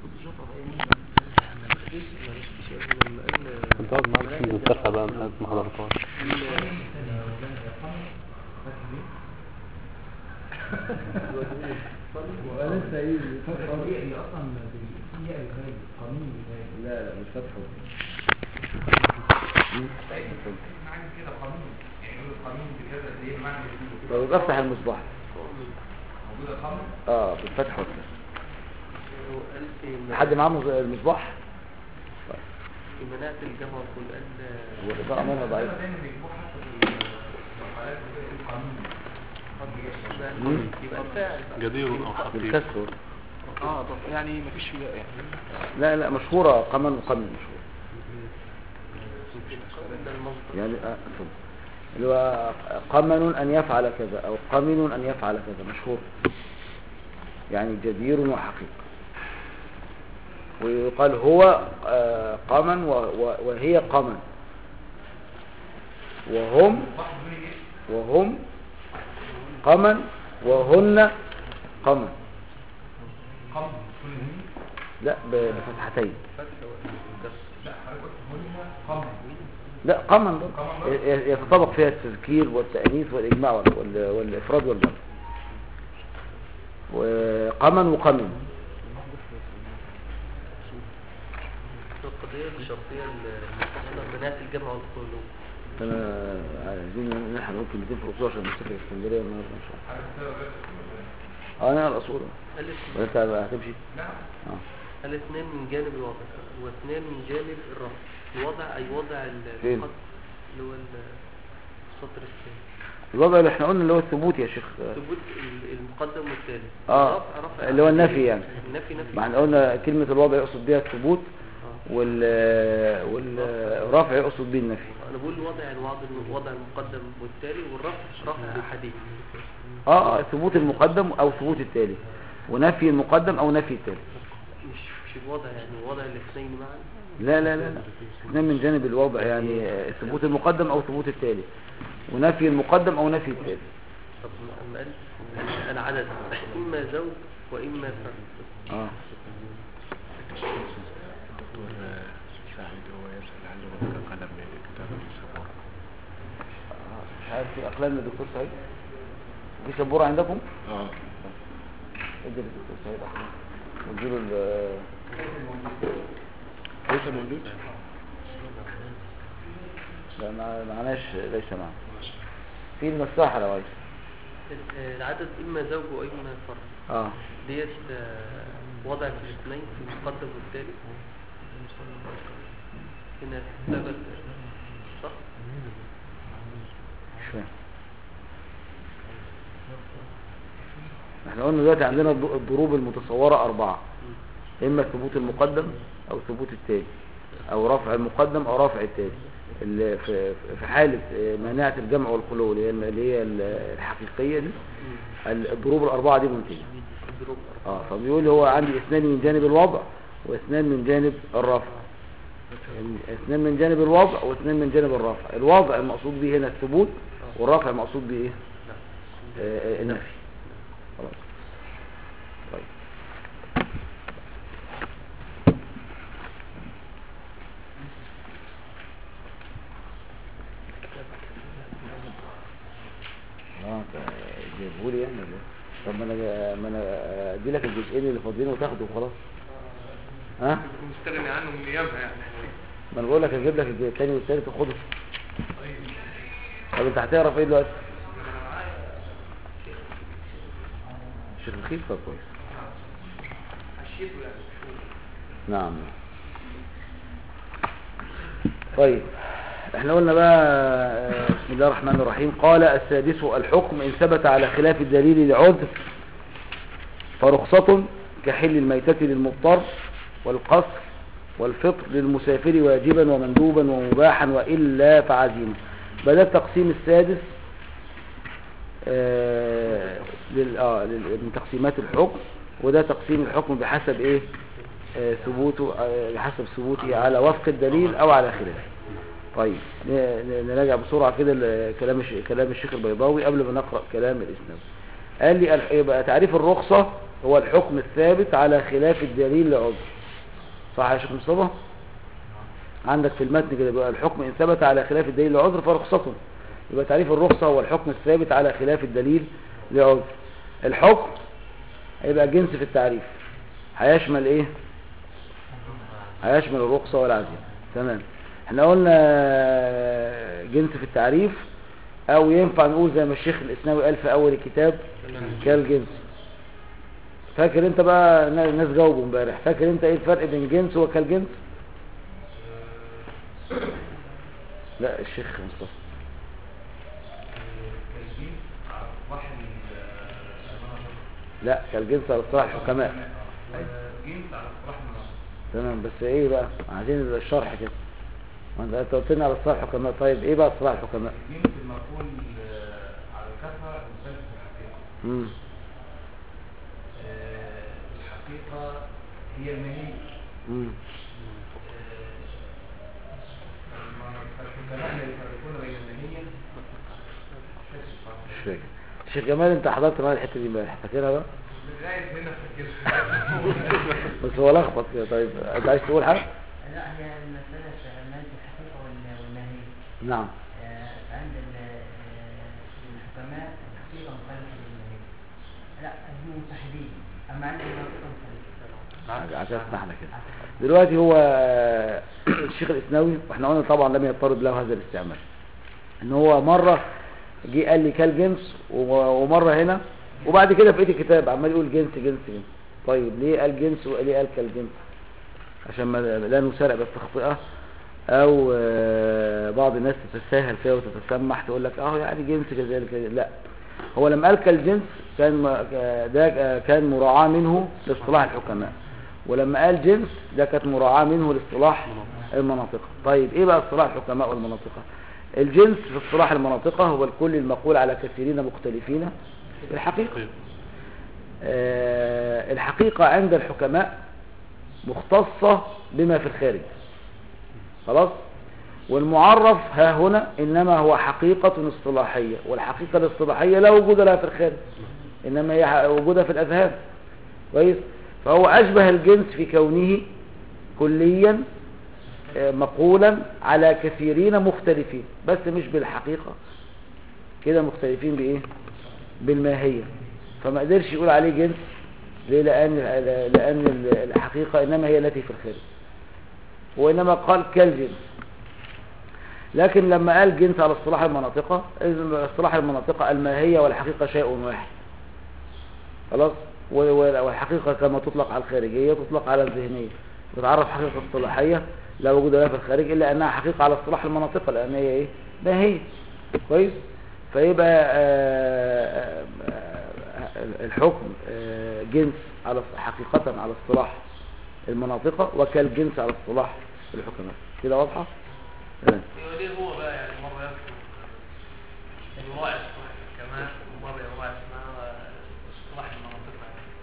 كنت قاعد معاك في الفرقة بقى من حاجة ما حضرتهاش ولسه ايه طبيعي اصلا هي الخارج قانون لا لا مش فتحه معنى كده قانون يعني يقول القانون بكذا اللي هي معنى طب افتح المصباح موجوده قانون اه بالفتح والكسر وقال في حد معاه مز- المصباح في مناعة الجمع والقرآن والإضاءة منها ضعيفة دايما بيجيبوها حتى في المقالات وكده القانون مم. يبقى الفاعل جدير أو حقيقي بالكسر اه طب يعني مفيش فيها يعني لا لا مشهورة قمن وقمن مشهورة ده المصدر يعني آه، اتفضل. اللي هو قمن أن يفعل كذا أو قمن أن يفعل كذا مشهور يعني جدير وحقيق ويقال هو آه، قمن و- و- وهي قمن وهم وهم قمن وهن قمن قانون كل دي لا ب- بفتحتين فتح وكسر لا حضرتك قلت هنا قانون لا قمن برضه. ي- يتطابق فيها التذكير والتأنيث والإجماع وال- وال- والإفراد والجمع وقمن وقمن القضية الشرطية المتصلة مناعة الجمع والقلوب أنا عايزين نلحق نقول كلمتين في الأصول عشان نسافر اسكندرية النهاردة إن شاء الله أنا الأصول الف ولا أنت هتمشي؟ نعم أه الاثنين من جانب الوضع واثنين من جانب الرفع الوضع أي وضع ال- فين؟ المقد- اللي هو ال- السطر الثاني الوضع اللي احنا قلنا اللي هو الثبوت يا شيخ ثبوت ال- المقدم والثاني اه الرفع رفع اللي هو النفي يعني النفي نفي ما احنا قلنا كلمة الوضع يقصد بها الثبوت آه. وال والرفع يقصد به النفي انا بقول الوضع يعني وضع وضع المقدم والتالي والرفع رفع احاديث اه آه، ثبوت المقدم او ثبوت التالي ونفي المقدم او نفي التالي مش مش الوضع يعني وضع الاثنين معا لا لا لا لا اثنين من جانب الوضع يعني آه، ثبوت المقدم او ثبوت التالي ونفي المقدم او نفي التالي طب اما قال ال- العدد اما زوج واما فرد اه دكتور سعيد هو يسأل هل هناك قلم لكتاب السبورة مش عارف في اقلام للدكتور سعيد في سبورة عندكم اه ادي للدكتور سعيد اقلام اديله ال ليس موجود لا ما معناش ليس معنا في المساحة لو عايز ال- العدد اما زوج واما فرد اه ديت آه، وضع في الاثنين في المقدم والتالي هنا ثبت صح مش فاهم احنا قلنا دلوقتي عندنا الض- الضروب المتصورة أربعة إما ثبوت المقدم أو ثبوت التالي أو رفع المقدم أو رفع التالي اللي في في حالة آه، مانعة الجمع والخلو اللي هي اللي هي الحقيقية دي ال- الضروب الأربعة دي منتجة الضروب اه فبيقول هو عندي اثنان من جانب الوضع واثنان من جانب الرفع يعني اثنان من جانب الوضع واثنين من جانب الرفع الوضع المقصود به هنا الثبوت والرفع المقصود به ايه آه، آه، النفي خلاص طيب اه انت جايبهولي يعني ولا إيه؟ طب ما انا ما انا ادي لك الجزئين اللي فاضلين وتاخده وخلاص ها مستغني عنه من ايامها يعني ما انا بقول لك اجيب لك الجزء الثاني والثالث وخده طب انت هتعرف ايه دلوقتي الشيخ رخيص طب كويس حشيته يعني نعم طيب احنا قلنا بقى آه، بسم الله الرحمن الرحيم قال السادس الحكم ان ثبت على خلاف الدليل لعذر فرخصة كحل الميتة للمضطر والقصر والفطر للمسافر واجبا ومندوبا ومباحا وإلا فعزيمة بدأ التقسيم السادس آه، لل- آه، لل- من تقسيمات الحكم وده تقسيم الحكم بحسب ايه آه، ثبوته آه، بحسب ثبوته على وفق الدليل او على خلافه طيب ن- ن- نراجع بسرعة كده ال- كلام الش- كلام الشيخ البيضاوي قبل ما نقرأ كلام الإسلام قال لي الح- يبقى تعريف الرخصة هو الحكم الثابت على خلاف الدليل لعذر صح يا شيخ مصطفى عندك في المتن كده بقى الحكم إن ثبت على خلاف الدليل لعذر فرخصته يبقى تعريف الرخصة هو الحكم الثابت على خلاف الدليل لعذر الحكم هيبقى جنس في التعريف هيشمل ايه هيشمل الرخصة والعزيمة تمام احنا قلنا جنس في التعريف او ينفع نقول زي ما الشيخ الاسناوي قال في اول الكتاب كالجنس فاكر انت بقى الناس جاوبوا امبارح فاكر انت ايه الفرق بين جنس وكالجنس لا الشيخ مصطفى لا كالجنس على اصطلاح الحكماء جنس على اصطلاح المناطق تمام بس ايه بقى عايزين الشرح كده ما انت انت قلت لنا على اصطلاح الحكماء طيب ايه بقى اصطلاح الحكماء جنس المفعول آه، على الكثرة المختلف في الحقيقة امم آه، الحقيقة هي المهية امم فالحكماء لا يفرقون بين المهية مش فاكر الشيخ جمال انت حضرت معايا الحته دي امبارح فاكرها بقى لغاية هنا فاكر بس هو لخبط كده طيب انت عايز تقول حاجه لا هي المسألة شغلات الحقيقة وال- والنهي نعم آه، عند ال- آه، الحكماء الحقيقة مخالفة للنهي لا هم متحدين أما عند المنطقة مخالفة عشان اسمحنا كده دلوقتي هو الشيخ الاسناوي واحنا قلنا طبعا لم يضطرد له هذا الاستعمال ان هو مره جه قال لي كالجنس و- ومره هنا وبعد كده في بقيه الكتاب عمال يقول جنس جنس جنس طيب ليه قال جنس وليه قال كالجنس عشان ما لا نسارع بالتخطئه او آه، بعض الناس تتساهل فيها وتتسمح تقول لك اه يعني جنس كذلك لا هو لما قال كالجنس كان م- ده آه، كان مراعاة منه لاصطلاح الحكماء ولما قال جنس ده كانت مراعاة منه لاصطلاح المناطق طيب ايه بقى اصطلاح الحكماء والمناطقة الجنس في اصطلاح المناطقة هو الكل المقول على كثيرين مختلفين في الحقيقة آه، الحقيقة عند الحكماء مختصة بما في الخارج خلاص والمعرف ها هنا إنما هو حقيقة اصطلاحية والحقيقة الاصطلاحية لا وجود لها في الخارج إنما هي ح- وجودها في الأذهان كويس فهو أشبه الجنس في كونه كليا آه، مقولا على كثيرين مختلفين بس مش بالحقيقة كده مختلفين بإيه بالماهية فما قدرش يقول عليه جنس ليه لأن, لأن الحقيقة إنما هي التي في الخارج وإنما قال كالجنس لكن لما قال جنس على اصطلاح المناطقة إذن اصطلاح المناطقة الماهية والحقيقة شيء واحد خلاص و- و- والحقيقة كما تطلق على الخارجية تطلق على الذهنية بتعرف حقيقة اصطلاحية لا وجود لها في الخارج إلا أنها حقيقة على اصطلاح المناطق لأن هي إيه ماهية كويس فيبقى آه، آه، آه، الحكم آه، جنس على حقيقة على اصطلاح المناطق وكالجنس على اصطلاح الحكماء كده واضحة؟ تمام. ليه هو بقى يعني مرة يذكر يراعي اصطلاح الحكماء ومرة يراعي اسمها اصطلاح المناطق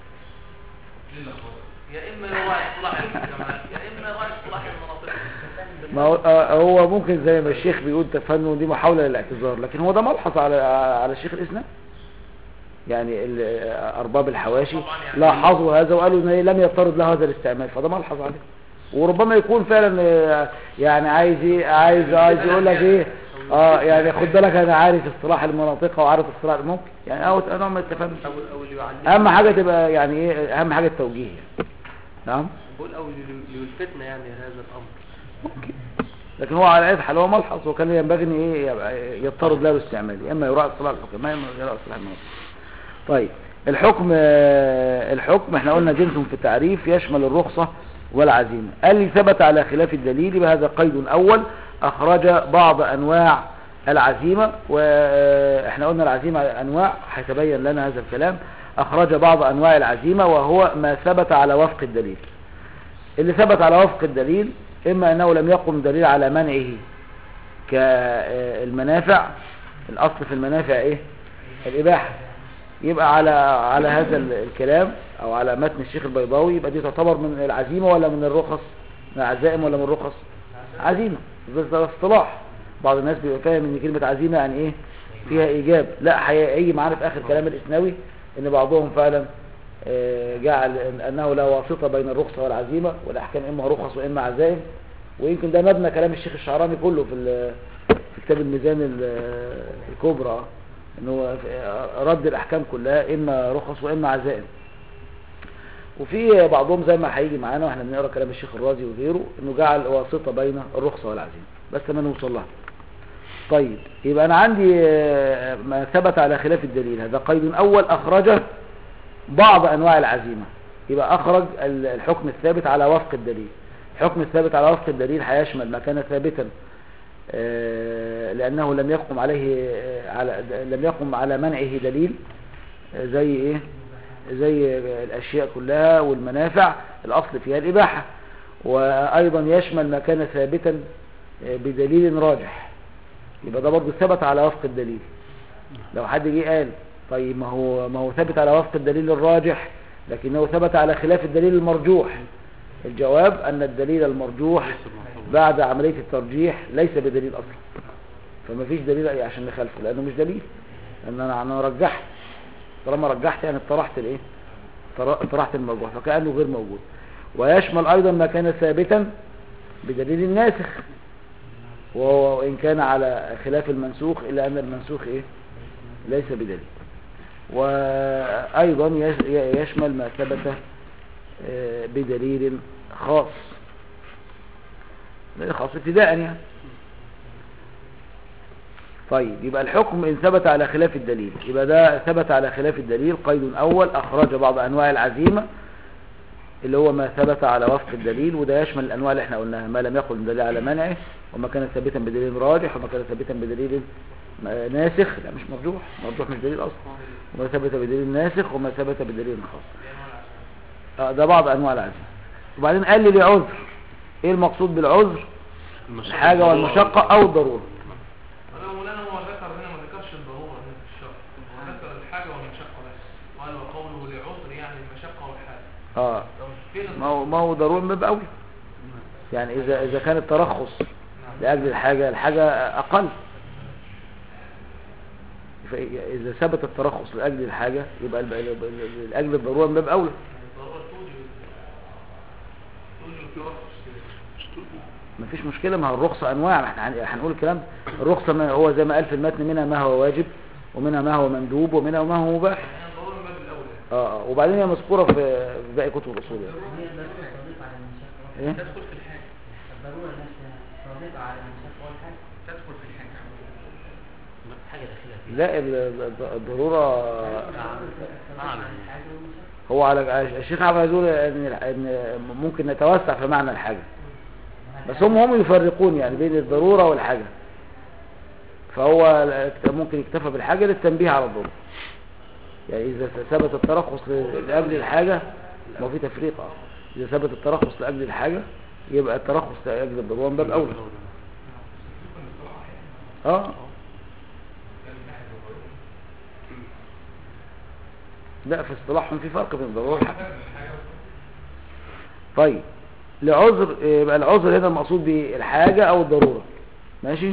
ليه لخبطة؟ يا اما يراعي اصطلاح الحكماء يا اما يراعي اصطلاح المناطق ما هو آه، هو ممكن زي ما الشيخ بيقول تفنن دي محاولة للاعتذار لكن هو ده ملحظ على على الشيخ الإسلام يعني ال- آه، أرباب الحواشي لاحظوا هذا وقالوا إن لم يطرد له هذا الاستعمال فده ملحظ عليه وربما يكون فعلا آه، يعني عايز ايه عايز عايز يقول لك ايه اه يعني خد بالك انا عارف اصطلاح المناطق وعارف اصطلاح ممكن يعني او نوع من التفهم او او اللي يعلم اهم حاجه تبقى يعني ايه اهم حاجه التوجيه يعني. نعم بقول او اللي يلفتنا يعني هذا الامر ممكن لكن هو على اي حال هو ملحظ وكان ينبغي ان ايه يبقى يضطرد له الاستعمال اما يراعي اصطلاح الحكماء اما يراعي اصطلاح المناطق طيب الحكم آه، الحكم احنا قلنا جنس في التعريف يشمل الرخصة والعزيمة قال لي ثبت على خلاف الدليل بهذا قيد اول اخرج بعض انواع العزيمة واحنا قلنا العزيمة انواع هيتبين لنا هذا الكلام اخرج بعض انواع العزيمة وهو ما ثبت على وفق الدليل اللي ثبت على وفق الدليل اما انه لم يقم دليل على منعه كالمنافع الاصل في المنافع ايه الاباحة يبقى على على هذا ال- الكلام او على متن الشيخ البيضاوي يبقى دي تعتبر من العزيمة ولا من الرخص من العزائم ولا من الرخص عزيمة بس ده اصطلاح بعض الناس بيبقى فاهم ان كلمة عزيمة يعني ايه فيها ايجاب لا هيجي معانا في اخر كلام الاسناوي ان بعضهم فعلا آه، جعل إن- أنه لا واسطة بين الرخصة والعزيمة والأحكام إما رخص وإما عزائم ويمكن ده مبنى كلام الشيخ الشعراني كله في ال- في كتاب الميزان ال- الكبرى انه رد الاحكام كلها اما رخص واما عزائم وفي بعضهم زي ما هيجي معانا واحنا بنقرا كلام الشيخ الرازي وغيره انه جعل واسطه بين الرخصه والعزيمه بس ما نوصل لها طيب يبقى انا عندي آه، ما ثبت على خلاف الدليل هذا قيد اول اخرجه بعض انواع العزيمه يبقى اخرج ال- الحكم الثابت على وفق الدليل الحكم الثابت على وفق الدليل هيشمل ما كان ثابتا آه، لأنه لم يقم عليه آه، على لم يقم على منعه دليل آه، زي ايه زي الأشياء كلها والمنافع الأصل فيها الإباحة وأيضا يشمل ما كان ثابتا آه، بدليل راجح يبقى ده برضه ثبت على وفق الدليل لو حد جه قال طيب ما هو ما هو ثبت على وفق الدليل الراجح لكنه ثبت على خلاف الدليل المرجوح الجواب أن الدليل المرجوح بعد عملية الترجيح ليس بدليل أصلا فما فيش دليل أي عشان نخالفه لأنه مش دليل لأن أنا أنا رجحت طالما رجحت يعني اطرحت الإيه طر- اطرحت المرجوح فكأنه غير موجود ويشمل أيضا ما كان ثابتا بدليل الناسخ وهو وإن كان على خلاف المنسوخ إلا أن المنسوخ إيه ليس بدليل وأيضا يش- يشمل ما ثبت آه، بدليل خاص دليل خاص ابتداء يعني طيب يبقى الحكم إن ثبت على خلاف الدليل يبقى ده ثبت على خلاف الدليل قيد أول أخرج بعض أنواع العزيمة اللي هو ما ثبت على وفق الدليل وده يشمل الأنواع اللي احنا قلناها ما لم يقل دليل على منعه وما كان ثابتا بدليل راجح وما كان ثابتا بدليل آه، ناسخ لا مش مرجوح مرجوح مش دليل أصلا وما ثبت بدليل ناسخ وما ثبت بدليل خاص آه، ده بعض أنواع العزيمة وبعدين قال لي لعذر ايه المقصود بالعذر الحاجة والمشقة أو الضرورة انا مولانا هو ذكر هنا ما ذكرش الضروره هنا في الشرط هو ذكر الحاجه والمشقه بس وقال وقوله لعذر يعني المشقه والحاجه اه فين ما هو ما هو ضروري من باب اولى يعني اذا اذا كان الترخص لاجل الحاجه الحاجه اقل فاذا ثبت الترخص لاجل الحاجه يبقى الب- الب- ال- لاجل الضروره من باب اولى الضروره توجب توجب الترخص مفيش مشكله ما هو الرخصه انواع ما احنا هن- هنقول الكلام ده. الرخصه ما هو زي ما قال في المتن منها ما هو واجب ومنها ما هو مندوب ومنها ما هو مباح يعني الضروره من باب الاولى اه آه. وبعدين هي مذكوره في في باقي كتب الاصول يعني هي الضرورة تضيف على المشقة ايه تدخل في الحاجه الضرورة نفسها تضيف على المشقة والحاجة تدخل في الحاجه حاجة داخلها فيها لا ال- ال- الضروره معنى الحاجة والمشقة هو على الشيخ عبد يقول ان ان ممكن نتوسع في معنى الحاجه بس هم هم يفرقون يعني بين الضروره والحاجه فهو ممكن يكتفى بالحاجه للتنبيه على الضروره يعني اذا ثبت الترخص ل- لاجل الحاجه ما هو في تفريق اه اذا ثبت الترخص لاجل الحاجه يبقى الترخص لاجل الضروره من باب اولى اه لا في اصطلاحهم في فرق بين الضروره والحاجه طيب لعذر يبقى العذر هنا المقصود به الحاجة او الضرورة ماشي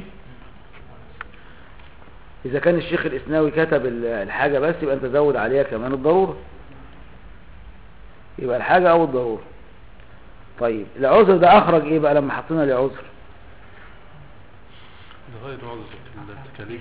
اذا كان الشيخ الاسناوي كتب ال- الحاجة بس يبقى انت زود عليها كمان الضرورة يبقى الحاجة او الضرورة طيب العذر ده اخرج ايه بقى لما حطينا لعذر لغاية عذر التكاليف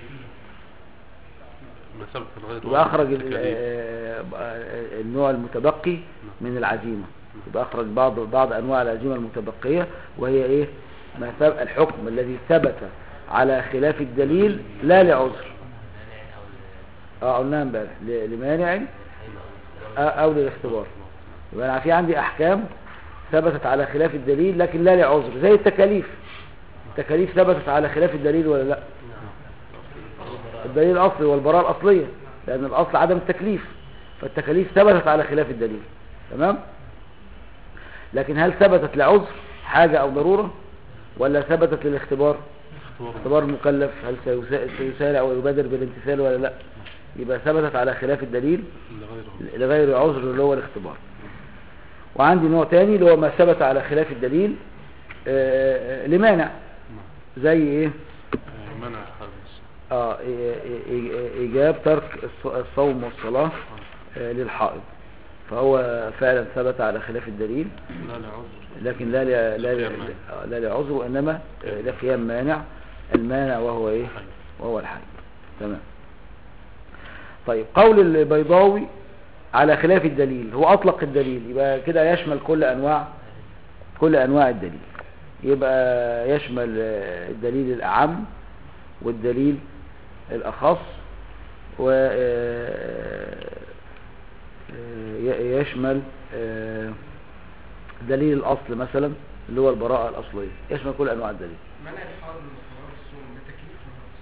ما سبق لغاية يبقى عذر اخرج ال- التكاليف. آه، آه، النوع المتبقي من العزيمة يبقى اخرج بعض بعض انواع العزيمة المتبقية وهي ايه ما ثب- الحكم الذي ثبت على خلاف الدليل لا لعذر اه قلناها امبارح ل- لمانع آه، او للاختبار يبقى انا في عندي احكام ثبتت على خلاف الدليل لكن لا لعذر زي التكاليف التكاليف ثبتت على خلاف الدليل ولا لا الدليل الاصلي والبراءه الاصليه لان الاصل عدم التكليف فالتكاليف ثبتت على خلاف الدليل تمام لكن هل ثبتت لعذر حاجه او ضروره ولا ثبتت للاختبار اختبار اختبار المكلف هل سيسا- سيسارع ويبادر بالامتثال ولا لا يبقى ثبتت على خلاف الدليل لغير عذر لغير عذر اللي هو الاختبار وعندي نوع تاني اللي هو ما ثبت على خلاف الدليل آه، آه، لمانع زي ايه آه، منع الحدث اه إي- إي- إي- ايجاب ترك الص- الصوم والصلاة آه، للحائض فهو فعلا ثبت على خلاف الدليل لا لعذر لكن لا ل- لا ل- قيام مانع. آه، لا لعذر وإنما آه، لقيام مانع المانع وهو إيه حي. وهو الحي تمام طيب قول البيضاوي على خلاف الدليل هو أطلق الدليل يبقى كده يشمل كل أنواع كل أنواع الدليل يبقى يشمل آه، الدليل الأعم والدليل الأخص و آه، آه، ي- يشمل آه، دليل الأصل مثلا اللي هو البراءة الأصلية يشمل كل أنواع الدليل منع الحرب والحرام الصوم ده تكليف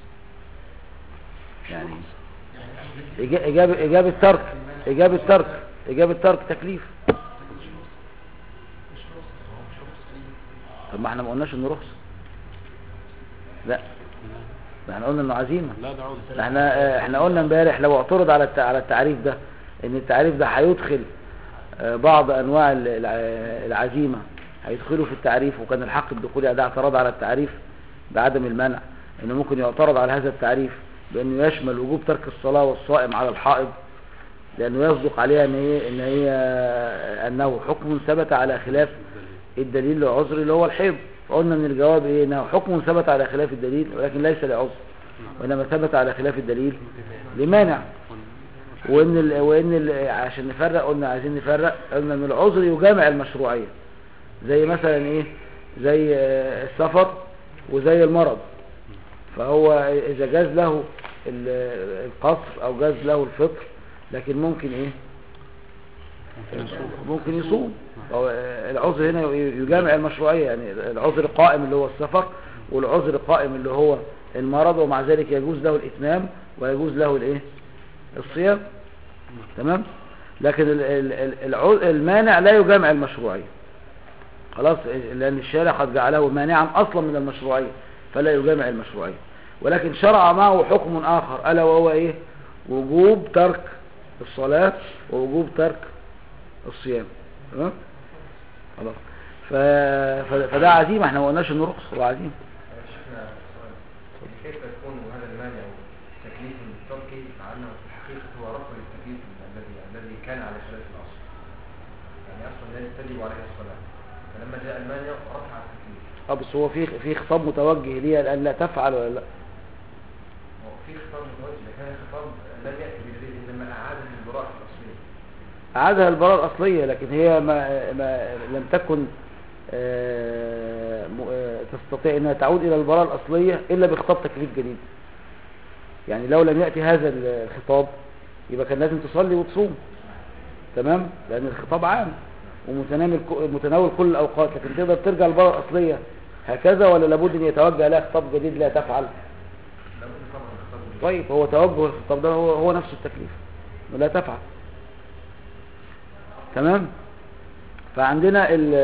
ولا يعني يعني إجا- إجابة إجابة ترك إجابة ترك إجابة ترك تكليف مش رخصة هو مش رخصة أي طب ما احنا ما قلناش إنه رخصة لا ده احنا قلنا إنه عزيمة لا ده عذر احنا آه، احنا قلنا امبارح لو اعترض على الت- على التعريف ده ان التعريف ده هيدخل آه، بعض انواع ال- الع- العزيمه هيدخلوا في التعريف وكان الحق الدخولي ده اعتراض على التعريف بعدم المنع انه ممكن يعترض على هذا التعريف بانه يشمل وجوب ترك الصلاه والصائم على الحائض لانه يصدق عليها ان هي ان هي انه حكم ثبت على خلاف الدليل لعذر اللي هو الحيض فقلنا ان الجواب ايه انه حكم ثبت على خلاف الدليل ولكن ليس لعذر وانما ثبت على خلاف الدليل لمانع وان ال... وان ال... عشان نفرق قلنا عايزين نفرق قلنا ان العذر يجامع المشروعيه زي مثلا ايه زي آه، السفر وزي المرض فهو اذا جاز له ال- القصر او جاز له الفطر لكن ممكن ايه ممكن يصوم ممكن يصوم هو آه، العذر هنا ي- يجامع المشروعيه يعني العذر قائم اللي هو السفر والعذر قائم اللي هو المرض ومع ذلك يجوز له الاتمام ويجوز له الايه الصيام تمام لكن ال- ال- ال- العو- المانع لا يجامع المشروعيه خلاص لان الشارع قد جعله مانعا اصلا من المشروعيه فلا يجامع المشروعيه ولكن شرع معه حكم اخر الا وهو ايه وجوب ترك الصلاه ووجوب ترك الصيام تمام خلاص ف... ف... فده عزيمه احنا ما قلناش انه رخص هو عزيمه شفنا كيف يكون هذا المانع تكليف التركي مع انه في الحقيقه هو رفع للتكليف الذي الذي كان على خلاف الاصل يعني اصلا لا تجب عليه الصلاه فلما جاء المانع رفع التكليف اه بس هو في في خطاب متوجه ليها الان لا تفعل ولا لا وفي خطاب متوجه لكن خطاب لم ياتي بدليل انما اعاد البراءه الاصليه عادها البراءة الأصلية لكن هي ما, ما لم تكن آه، م- آه، تستطيع أنها تعود إلى البراءة الأصلية إلا بخطاب تكليف جديد يعني لو لم يأتي هذا الخطاب يبقى كان لازم تصلي وتصوم تمام لأن الخطاب عام ومتناول ك- متناول كل الأوقات لكن تقدر ترجع للبراءة الأصلية هكذا ولا لابد أن يتوجه لها خطاب جديد لا تفعل لابد طبعا من خطاب جديد. طيب هو توجه الخطاب ده هو, هو نفس التكليف ولا تفعل تمام فعندنا ال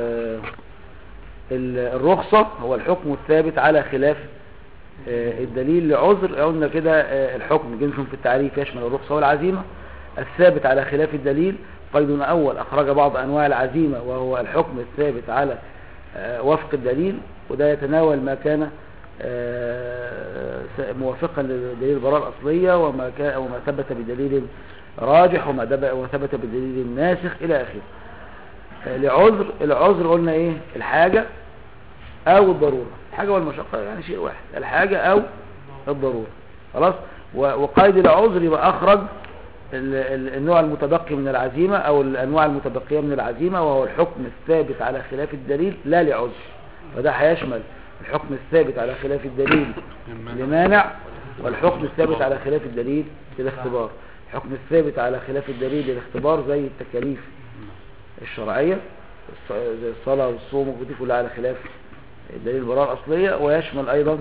ال- الرخصة هو الحكم الثابت على خلاف آه، الدليل لعذر قلنا كده آه، الحكم جنس في التعريف يشمل الرخصة والعزيمة الثابت على خلاف الدليل قيد أول أخرج بعض أنواع العزيمة وهو الحكم الثابت على آه، وفق الدليل وده يتناول ما كان آه، س- موافقا لدليل البراءة الأصلية وما كان وما ثبت بدليل راجح وما دب- وثبت بدليل ناسخ إلى آخره آه، لعذر العذر قلنا إيه الحاجة أو الضرورة الحاجة والمشقة يعني شيء واحد الحاجة أو الضرورة خلاص و- وقيد العذر يبقى أخرج ال- ال- النوع المتبقي من العزيمة أو الأنواع المتبقية من العزيمة وهو الحكم الثابت على خلاف الدليل لا لعذر فده هيشمل الحكم الثابت على خلاف الدليل لمانع والحكم الثابت على خلاف الدليل للاختبار الحكم الثابت على خلاف الدليل للاختبار زي التكاليف الشرعية الص- زي الصلاة والصوم ودي كلها على خلاف دليل البراءة الأصلية ويشمل أيضا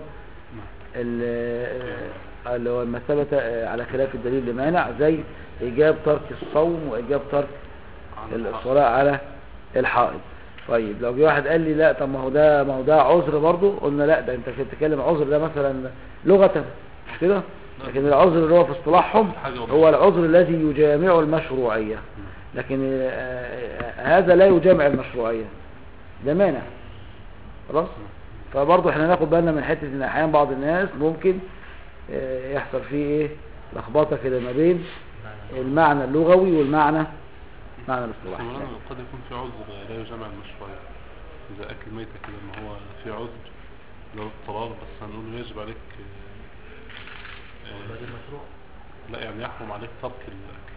ال- اللي هو ما ثبت على خلاف الدليل لمانع زي إيجاب ترك الصوم وإيجاب ترك الصلاة على الحائض طيب لو جه واحد قال لي لا طب ما هو ده ما هو ده عذر برضه قلنا لا ده انت بتتكلم عذر ده مثلا لغة مش كده لكن العذر اللي هو في اصطلاحهم حاجة هو العذر الذي يجامع المشروعية لكن آه، آه، هذا لا يجامع المشروعية ده مانع خلاص فبرضه احنا ناخد بالنا من حتة ان احيانا بعض الناس ممكن آه، يحصل فيه ايه لخبطة كده ما بين المعنى اللغوي والمعنى معنى الاصطلاح مولانا قد يكون في عذر لا يجمع المشروعين إذا أكل ميتة كده ما هو في عذر لو اضطرار بس هنقول يجب عليك آه، آه، الواد المشروع لا يعني يحرم عليك ترك الأكل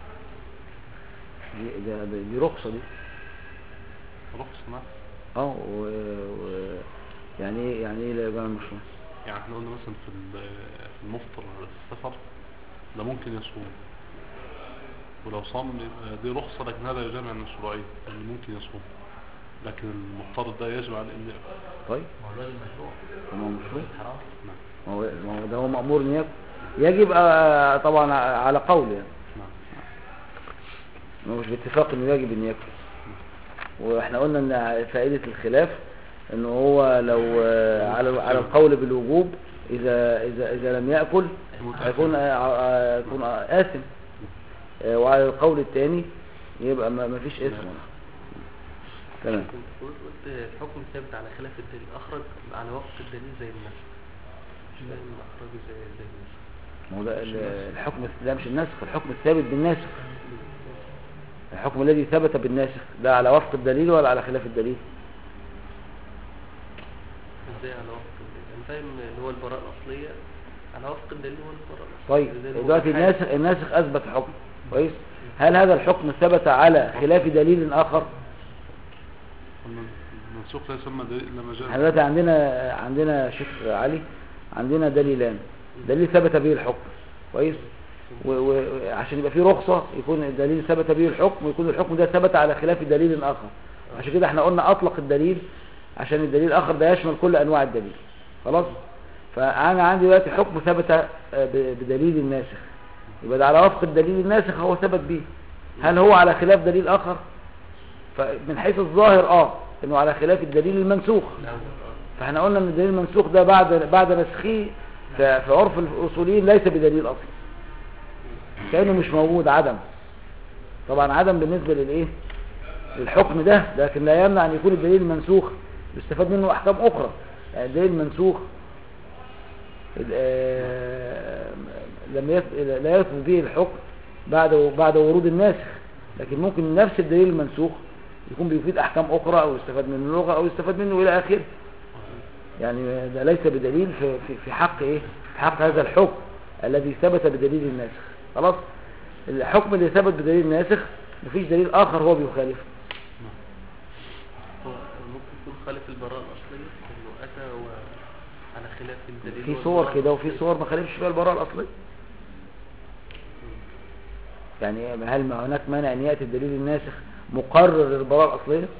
دي, ده- ده- دي رخصة دي رخص نعم اه و... و... يعني ايه يعني ايه لا يجمع المشروع يعني احنا قلنا مثلا في ال- في المفطر في السفر ده ممكن يصوم ولو صام يبقى دي رخصة لكن هذا يجمع المشروعين اللي ممكن يصوم لكن المضطر ده يجب على ان يأكل طيب ما هو الواد المشروع طب ما هو مشروع حرام نعم ما هو ما هو ده هو مأمور ان ياكل يجب آه، طبعا على قول يعني نعم ما هو مش باتفاق انه يجب ان ياكل واحنا قلنا ان فائدة الخلاف انه هو لو آه، على على القول بالوجوب اذا اذا اذا لم ياكل هيكون آه، آه، يكون آه، آثم آه، وعلى القول الثاني يبقى ما ما فيش اسم تمام كنت قلت قلت الحكم ثابت على خلاف الدليل أخرج على وفق الدليل زي النسخ مش فاهم أخرج زي زي النسخ ما هو ده ال- الحكم ده مش الناسخ الحكم الثابت بالناسخ الحكم الذي ثبت بالناسخ ده على وفق الدليل ولا على خلاف الدليل ازاي على وفق الدليل أنا فاهم اللي هو البراءة الأصلية على وفق الدليل هو البراءة الأصلية طيب زي ما هو دلوقتي الحاجة. الناسخ الناسخ اثبت حكم كويس هل هذا الحكم ثبت على خلاف دليل اخر المنسوخ لا يسمى دليل الا ما احنا جاء دلوقتي عندنا عندنا شيخ علي عندنا دليلان دليل ثبت به الحكم كويس وعشان يبقى فيه رخصة يكون الدليل ثبت به الحكم ويكون الحكم ده ثبت على خلاف دليل آخر عشان كده احنا قلنا أطلق الدليل عشان الدليل الآخر ده يشمل كل أنواع الدليل خلاص فأنا عندي دلوقتي حكم ثبت آه، ب- بدليل الناسخ يبقى ده على وفق الدليل الناسخ هو ثبت به هل هو على خلاف دليل آخر فمن حيث الظاهر اه انه على خلاف الدليل المنسوخ الأول آه. فاحنا قلنا ان الدليل المنسوخ ده بعد بعد نسخه ف- في عرف الاصوليين ليس بدليل اصلا كانه مش موجود عدم طبعا عدم بالنسبه للايه للحكم ده لكن لا يمنع ان يكون الدليل المنسوخ يستفاد منه احكام اخرى يعني الدليل المنسوخ ال- آه، لم يث- لا يثبت به الحكم بعد بعد ورود الناسخ لكن ممكن نفس الدليل المنسوخ يكون بيفيد احكام اخرى او يستفاد منه لغه او يستفاد منه الى اخره يعني ده ليس بدليل في في في حق ايه في حق هذا الحكم الذي ثبت بدليل الناسخ خلاص الحكم اللي ثبت بدليل الناسخ مفيش دليل اخر هو بيخالفه هو ممكن يكون خالف البراءة الأصلية إنه أتى و... على خلاف الدليل في والبراءة صور كده وفي الأصلية. صور ما خالفش فيها البراءه الاصليه يعني هل ما هناك مانع ان ياتي الدليل الناسخ مقرر للبراءه الاصليه لا.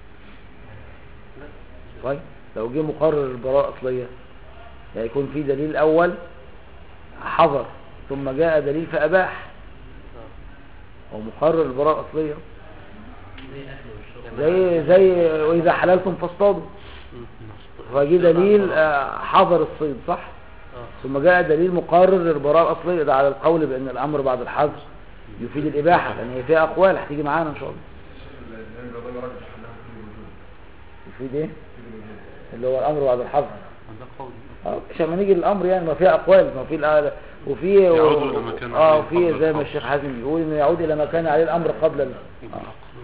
طيب لو جه مقرر البراءة الأصلية يعني يكون في دليل أول حظر ثم جاء دليل فأباح آه. أو مقرر البراءة الأصلية زي الاكل والشرب زي زي وإذا حللتم فاصطادوا مم. فجي دليل آه، حظر الصيد صح آه. ثم جاء دليل مقرر للبراءة الأصلية ده على القول بأن الأمر بعد الحظر يفيد الإباحة لأن هي فيها أقوال هتيجي معانا إن شاء الله الإمام الرضي يرجح أنه في الوجود يفيد إيه في الوجود اللي هو الأمر بعد الحظر ده قول اه عشان ما نيجي للامر يعني ما فيها اقوال ما في الآلة وفي يعود إلى ما كان اه عليه وفي قبل زي ما الحظر. الشيخ حازم بيقول انه يعود الى ما كان عليه الامر قبل ال... آه.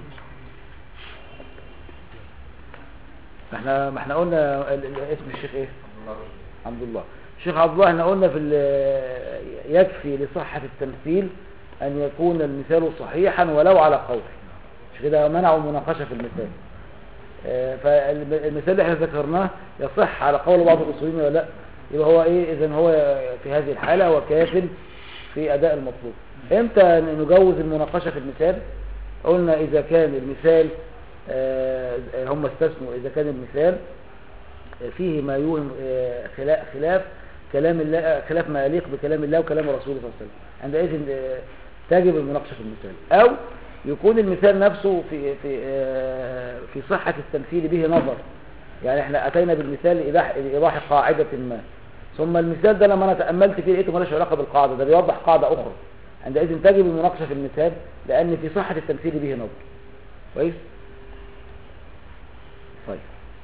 احنا ما احنا قلنا ال- ال- اسم الشيخ ايه الله رجل عبد الله الشيخ عبد الله احنا قلنا في ال- يكفي لصحة التمثيل ان يكون المثال صحيحا ولو على قول مش كده منعوا المناقشة في المثال آه، فالمثال اللي احنا ذكرناه يصح على قول بعض الاصوليين ولا لا يبقى هو ايه اذا هو في هذه الحالة هو كاف في اداء المطلوب امتى نجوز المناقشة في المثال قلنا اذا كان المثال آه، هم استثنوا اذا كان المثال فيه ما يوهم آه، خلا- خلاف كلام الله آه، خلاف ما يليق بكلام الله وكلام رسوله صلى الله عليه وسلم عندئذ آه، تجب المناقشه في المثال او يكون المثال نفسه في في آه، في صحه التمثيل به نظر يعني احنا اتينا بالمثال لايضاح لايضاح قاعده ما ثم المثال ده لما انا تاملت فيه لقيته مالوش علاقه بالقاعده ده بيوضح قاعده اخرى عندئذ تجب المناقشه في المثال لان في صحه التمثيل به نظر كويس طيب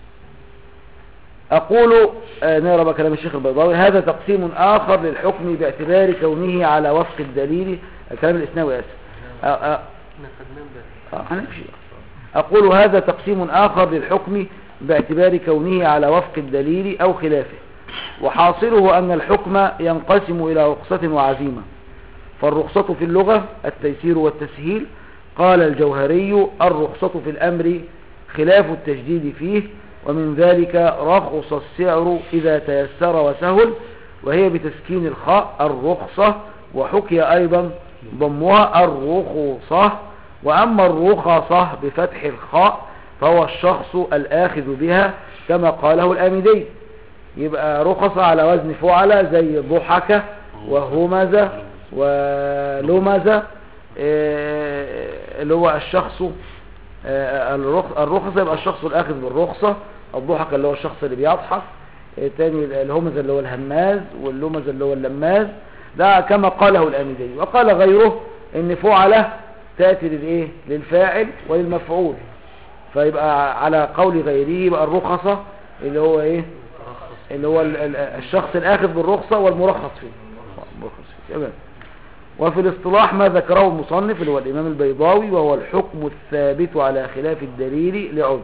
أقول آه، نقرأ بقى كلام الشيخ البيضاوي هذا تقسيم آخر للحكم باعتبار كونه على وفق الدليل الكلام الإسناوي آسف آه، آه، احنا خدناه امبارح آه، هنمشي أقول هذا تقسيم آخر للحكم باعتبار كونه على وفق الدليل أو خلافه وحاصله أن الحكم ينقسم إلى رخصة وعزيمة فالرخصة في اللغة التيسير والتسهيل قال الجوهري الرخصة في الأمر خلاف التجديد فيه ومن ذلك رخص السعر إذا تيسر وسهل وهي بتسكين الخاء الرخصة وحكي أيضا ضمها الرخصة وأما الرخصة بفتح الخاء فهو الشخص الآخذ بها كما قاله الآمدي يبقى رخص على وزن فعل زي ضحك وهمز ولمز آه، اللي هو الشخص آه، الرخ- الرخصة يبقى الشخص الآخذ بالرخصة الضحك اللي هو الشخص اللي بيضحك آه، تاني الهمز اللي هو الهماز واللمز اللي هو اللماز ده كما قاله الآمدي وقال غيره ان فعله تأتي للإيه للفاعل وللمفعول فيبقى على قول غيره يبقى الرخصة اللي هو ايه اللي هو ال- ال- الشخص الآخذ بالرخصة والمرخص فيه مرخص فيه تمام وفي الاصطلاح ما ذكره المصنف اللي هو الإمام البيضاوي وهو الحكم الثابت على خلاف الدليل لعذر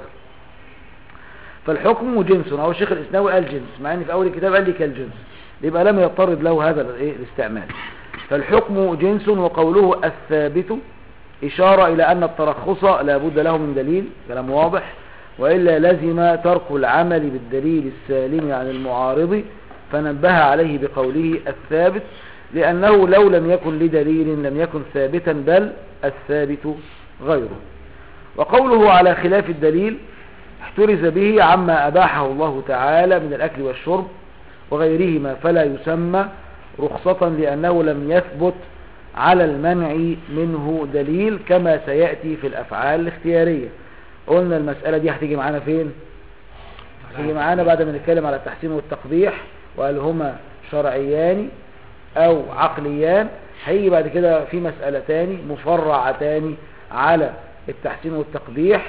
فالحكم جنس أو الشيخ الإسناوي قال جنس مع أن في أول الكتاب قال لي كالجنس يبقى لم يضطرد له هذا الإيه؟ الاستعمال فالحكم جنس وقوله الثابت إشارة إلى أن الترخص لا بد له من دليل كلام واضح وإلا لزم ترك العمل بالدليل السالم عن المعارض فنبه عليه بقوله الثابت لأنه لو لم يكن لدليل لم يكن ثابتا بل الثابت غيره وقوله على خلاف الدليل احترز به عما أباحه الله تعالى من الأكل والشرب وغيرهما فلا يسمى رخصة لأنه لم يثبت على المنع منه دليل كما سيأتي في الأفعال الاختيارية قلنا المسألة دي هتيجي معانا فين هتيجي معانا بعد ما نتكلم على التحسين والتقبيح وهل هما شرعيان أو عقليان هيجي بعد كده في مسألة تاني مفرعة تاني على التحسين والتقبيح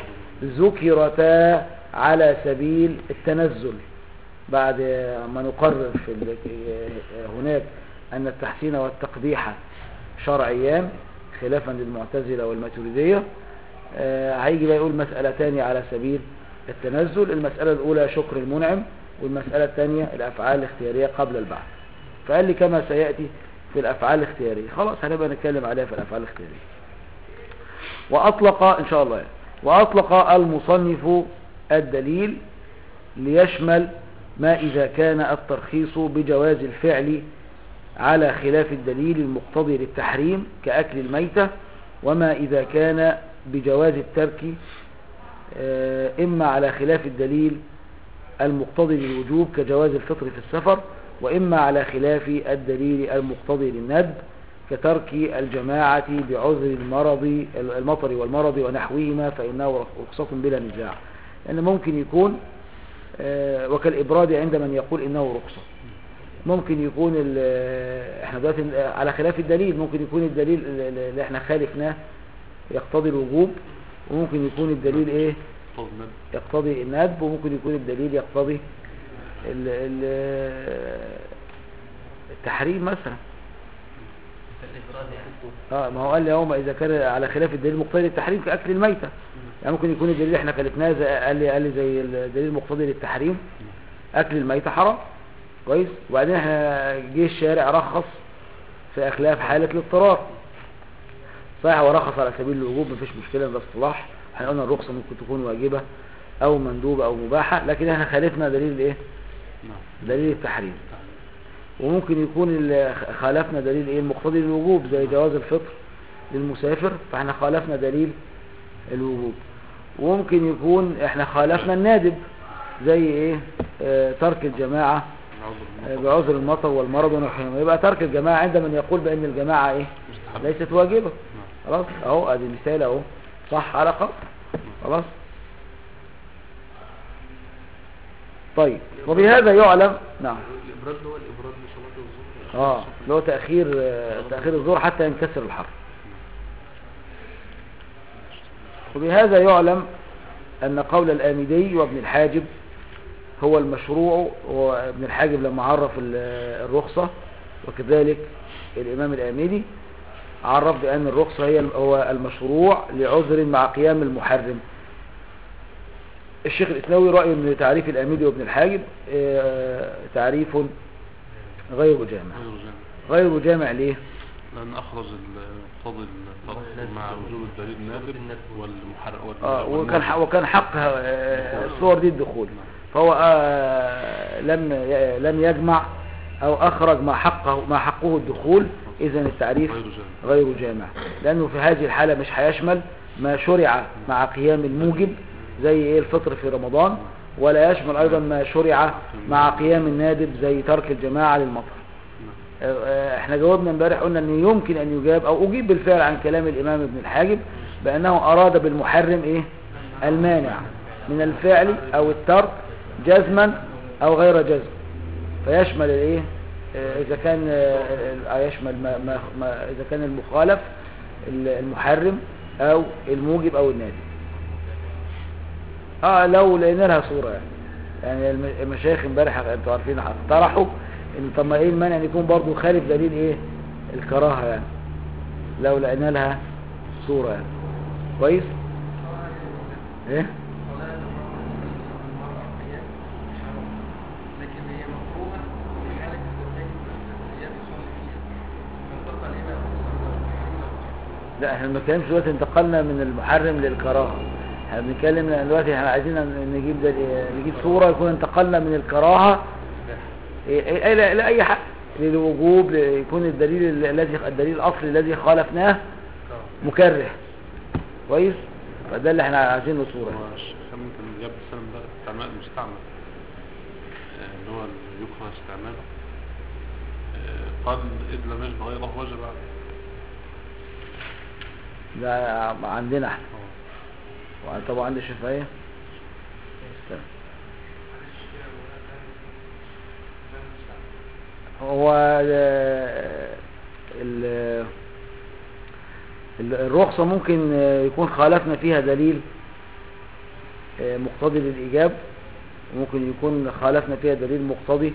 ذكرتا على سبيل التنزل بعد ما نقرر في ال- هناك أن التحسين والتقبيح شرعيان خلافا للمعتزلة والماتريدية آه، هيجي بقى يقول مسألة تانية على سبيل التنزل المسألة الأولى شكر المنعم والمسألة الثانية الأفعال الاختيارية قبل البعث فقال لي كما سيأتي في الأفعال الاختيارية خلاص هنبقى نتكلم عليها في الأفعال الاختيارية وأطلق إن شاء الله يعني وأطلق المصنف الدليل ليشمل ما إذا كان الترخيص بجواز الفعل على خلاف الدليل المقتضي للتحريم كأكل الميتة وما إذا كان بجواز الترك آه، إما على خلاف الدليل المقتضي للوجوب كجواز الفطر في السفر وإما على خلاف الدليل المقتضي للندب كترك الجماعة بعذر المرض المطر والمرض ونحوهما فإنه رخصة بلا نزاع لأن ممكن يكون آه، وكالإبراد عند من يقول إنه رخصة ممكن يكون ال- احنا دلوقتي على خلاف الدليل ممكن يكون الدليل اللي احنا خالفناه يقتضي الوجوب وممكن يكون الدليل ايه طب ند- يقتضي الندب وممكن يكون الدليل يقتضي ال ال التحريم مثلا الإفراد يعني اه ما هو قال لي هو ما اذا كان على خلاف الدليل مقتضي للتحريم كاكل الميته يعني ممكن يكون الدليل اللي احنا خالفناه زي- قال لي قال لي زي الدليل المقتضي للتحريم اكل الميته حرام كويس وبعدين احنا جه الشارع رخص في اكلها في حاله الاضطرار صحيح هو رخص على سبيل الوجوب مفيش مشكله ده اصطلاح احنا قلنا الرخصه ممكن تكون واجبه او مندوبه او مباحه لكن احنا خالفنا دليل الايه نعم دليل التحريم وممكن يكون ال- خالفنا دليل ايه المقتضي للوجوب زي جواز الفطر للمسافر فاحنا خالفنا دليل الوجوب وممكن يكون احنا خالفنا النادب زي ايه آه ترك الجماعة عذر آه المطر بعذر المطر والمرض ونحوهما يبقى ترك الجماعة عند من يقول بان الجماعة ايه مستحب ليست واجبة نعم خلاص اهو ادي مثال اهو صح على قول خلاص طيب وبهذا يعلم نعم الإبراد اللي هو الإبراد لصلاة الظهر اه اللي هو تأخير آه، تأخير الظهر حتى ينكسر الحر وبهذا يعلم أن قول الآمدي وابن الحاجب هو المشروع وابن الحاجب لما عرف ال- الرخصة وكذلك الإمام الآمدي عرف بأن الرخصة هي هو المشروع لعذر مع قيام المحرم الشيخ الإسلامي رأيه أن تعريف الأميدي وابن الحاجب آه، تعريف غير جامع غير جامع غير جامع ليه؟ لأن أخرج المقتضي الطرف مع وجود الدليل النادب والمحرق آه وكان ح- وكان حق آه، الصور دي الدخول فهو آه، لم ي- لم يجمع أو أخرج ما حقه ما حقه الدخول إذا التعريف غير جامع غير جامع لأنه في هذه الحالة مش هيشمل ما شرع مع قيام الموجب زي إيه الفطر في رمضان ولا يشمل أيضا ما شرع مع قيام النادب زي ترك الجماعة للمطر آه، آه، احنا جاوبنا امبارح قلنا ان يمكن ان يجاب او اجيب بالفعل عن كلام الامام ابن الحاجب بانه اراد بالمحرم ايه المانع من الفعل او الترك جزما او غير جزم فيشمل الايه آه، اذا كان آه، آه، يشمل ما ما ما اذا كان المخالف ال- المحرم او الموجب او النادي اه لو لقينا لها صوره يعني يعني الم- المشايخ امبارح انتوا عارفين اقترحوا ان طب ما ايه المانع ان يكون برضه خالف دليل ايه الكراهه يعني لو لقينا لها صوره يعني كويس ايه لكن هي مفروضة في حالة الزوجين هي بتصلي فيها منطقة لما لا احنا ما بنتكلمش دلوقتي انتقلنا من المحرم للكراهه احنا بنتكلم لأن دلوقتي احنا عايزين نجيب دل... نجيب صوره يكون انتقلنا من الكراهه إيه إيه إيه لا, لا اي حق للوجوب ل- يكون الدليل ال- الذي الدليل الاصلي الذي خالفناه مكره كويس فده اللي احنا عايزين له صوره هو الشيخ خالد كان جاب السلم ده استعمال مستعمل آه، اللي هو اللي يكره استعماله آه، قال إذ لم يجد غيره وجب عليه ده عندنا احنا آه. وطبعا عند الشافعيه استنى. هو ال- ال- ال- الرخصة ممكن يكون خالفنا فيها دليل مقتضي للإيجاب وممكن يكون خالفنا فيها دليل مقتضي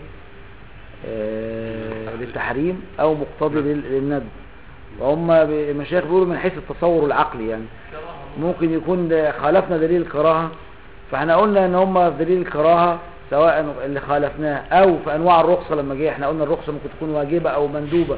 آه، للتحريم أو مقتضي لل- للندب وهم المشايخ بيقولوا من حيث التصور العقلي يعني ممكن يكون خالفنا دليل الكراهة فاحنا قلنا ان هم في دليل الكراهة سواء اللي خالفناه او في انواع الرخصة لما جه احنا قلنا الرخصة ممكن تكون واجبة او مندوبة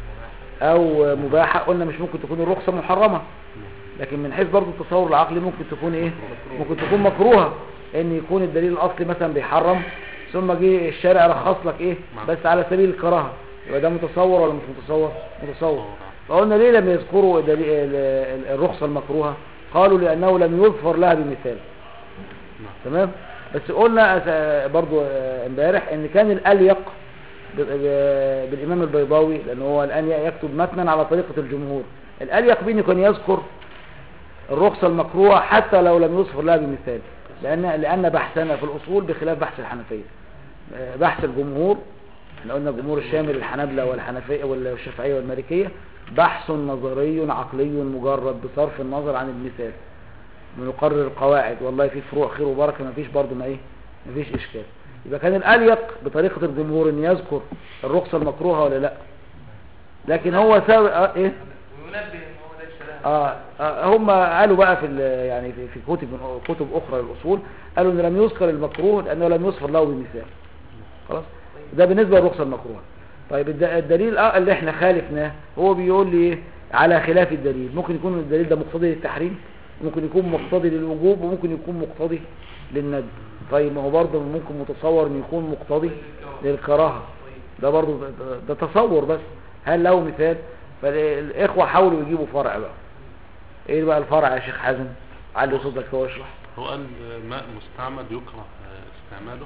او مباحة قلنا مش ممكن تكون الرخصة محرمة لكن من حيث برضو التصور العقلي ممكن تكون ايه ممكن تكون مكروهة ان يكون الدليل الاصلي مثلا بيحرم ثم جه الشارع رخص لك ايه بس على سبيل الكراهة يبقى ده متصور ولا مش متصور متصور فقلنا ليه لم يذكروا دليل ال- ال- الرخصة المكروهة قالوا لأنه لم يظفر لها بمثال تمام بس قلنا أس- برضو آه، امبارح ان كان الأليق ب- ب- بالإمام البيضاوي لأنه هو الآن يكتب متنا على طريقة الجمهور الأليق بين كان يذكر الرخصة المكروهة حتى لو لم يظفر لها بمثال لأن لأن بحثنا في الأصول بخلاف بحث الحنفية آه، بحث الجمهور احنا قلنا الجمهور الشامل الحنابلة والحنفية والشافعية والمالكية بحث نظري عقلي مجرد بصرف النظر عن المثال بنقرر القواعد والله في فروع خير وبركة ما فيش برضه ما ايه ما فيش اشكال يبقى كان الاليق بطريقة الجمهور ان يذكر الرخصة المكروهة ولا لا لكن هو ساوي اه ايه وينبه ان هو ده الشباب آه آه هم قالوا بقى في ال- يعني في في كتب من كتب اخرى للاصول قالوا ان لم يذكر المكروه لانه لم يذكر له بمثال خلاص ده بالنسبه للرخصه المكروهه طيب الد- الدليل آه اللي احنا خالفناه هو بيقول لي إيه؟ على خلاف الدليل ممكن يكون الدليل ده مقتضي للتحريم ممكن يكون مقتضي للوجوب وممكن يكون مقتضي للندب طيب ما هو برضه ممكن متصور ان يكون مقتضي للكراهه ده برضه ده, ده, ده تصور بس هل له مثال فالاخوه حاولوا يجيبوا فرع بقى ايه بقى الفرع يا شيخ حازم علي صوتك هو اشرح هو قال آه، ماء مستعمل يكره آه، استعماله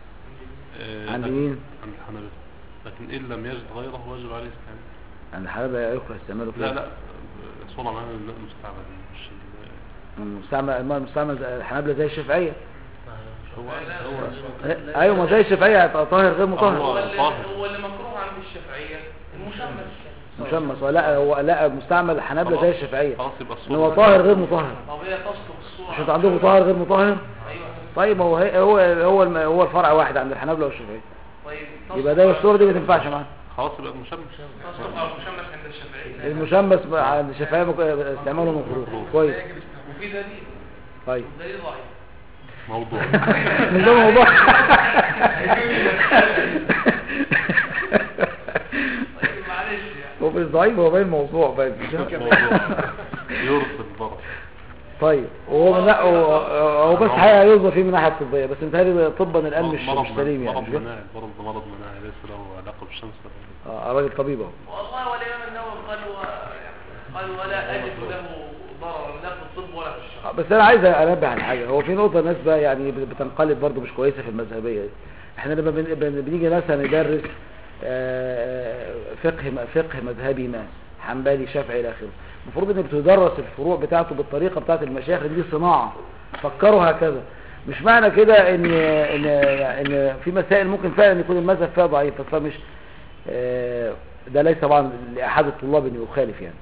آه، عند لكن- مين؟ عند الحنابلة لكن إن لم يجد غيره واجب عليه استعماله عند الحلبة يكره استعماله لا فيها. لا آه، صورة معانا الماء مستعمل مش ال- المستعمل الماء المستعمل زي- الحنابلة زي الشافعية هو هو إيه؟ ايوه ما زي الشافعية هيبقى طاهر غير مطهر هو اللي طاهر. هو اللي مكروه عند الشافعية المشمس مشمس ولا هو لا مستعمل الحنابلة زي خلاص. الشافعية خلاص يبقى ان هو الصورة طاهر غير مطهر طب هي تصلح الصورة مش انتوا عندكم طاهر غير مطهر ايوه طيب هو هي- هو هو الم- هو الفرع واحد عند الحنابلة والشافعية طيب يبقى ده الصورة دي ما تنفعش معاه خلاص يبقى المشمس تصدق او مشمس عند الشافعية المشمس ب- عند الشافعية مك- استعماله مكروه كويس وفي دليل طيب دليل ضعيف موضوع من ده موضوع طيب معلش يعني هو مش ضعيف هو باين موضوع باين مش موضوع يرسل البرص طيب وهو من لا هو هو بس حقيقة يوظف فيه من ناحية طبية بس متهيألي طبا الآن مش مرض مش سليم يعني مرض مش كده؟ مناعي مرض مرض مناعي ليس له علاقة بالشمس اه راجل طبيب اهو والله والإمام النووي قال و... قال ولا أجد له ضررا لا في الطب ولا في الشرع آه، بس انا عايز انبه على حاجه هو في نقطه الناس بقى يعني بتنقلب برضو مش كويسه في المذهبيه دي احنا لما بن- بن- بنيجي مثلا ندرس آه، فقه فقه مذهبي ما حنبلي شافعي الى اخره المفروض ان بتدرس الفروع بتاعته بالطريقه بتاعه المشايخ إن دي صناعه فكروا هكذا مش معنى كده ان ان ان في مسائل ممكن فعلا يكون المذهب فيها ضعيف بس ده مش آه، ده ليس طبعا لاحد الطلاب انه يخالف يعني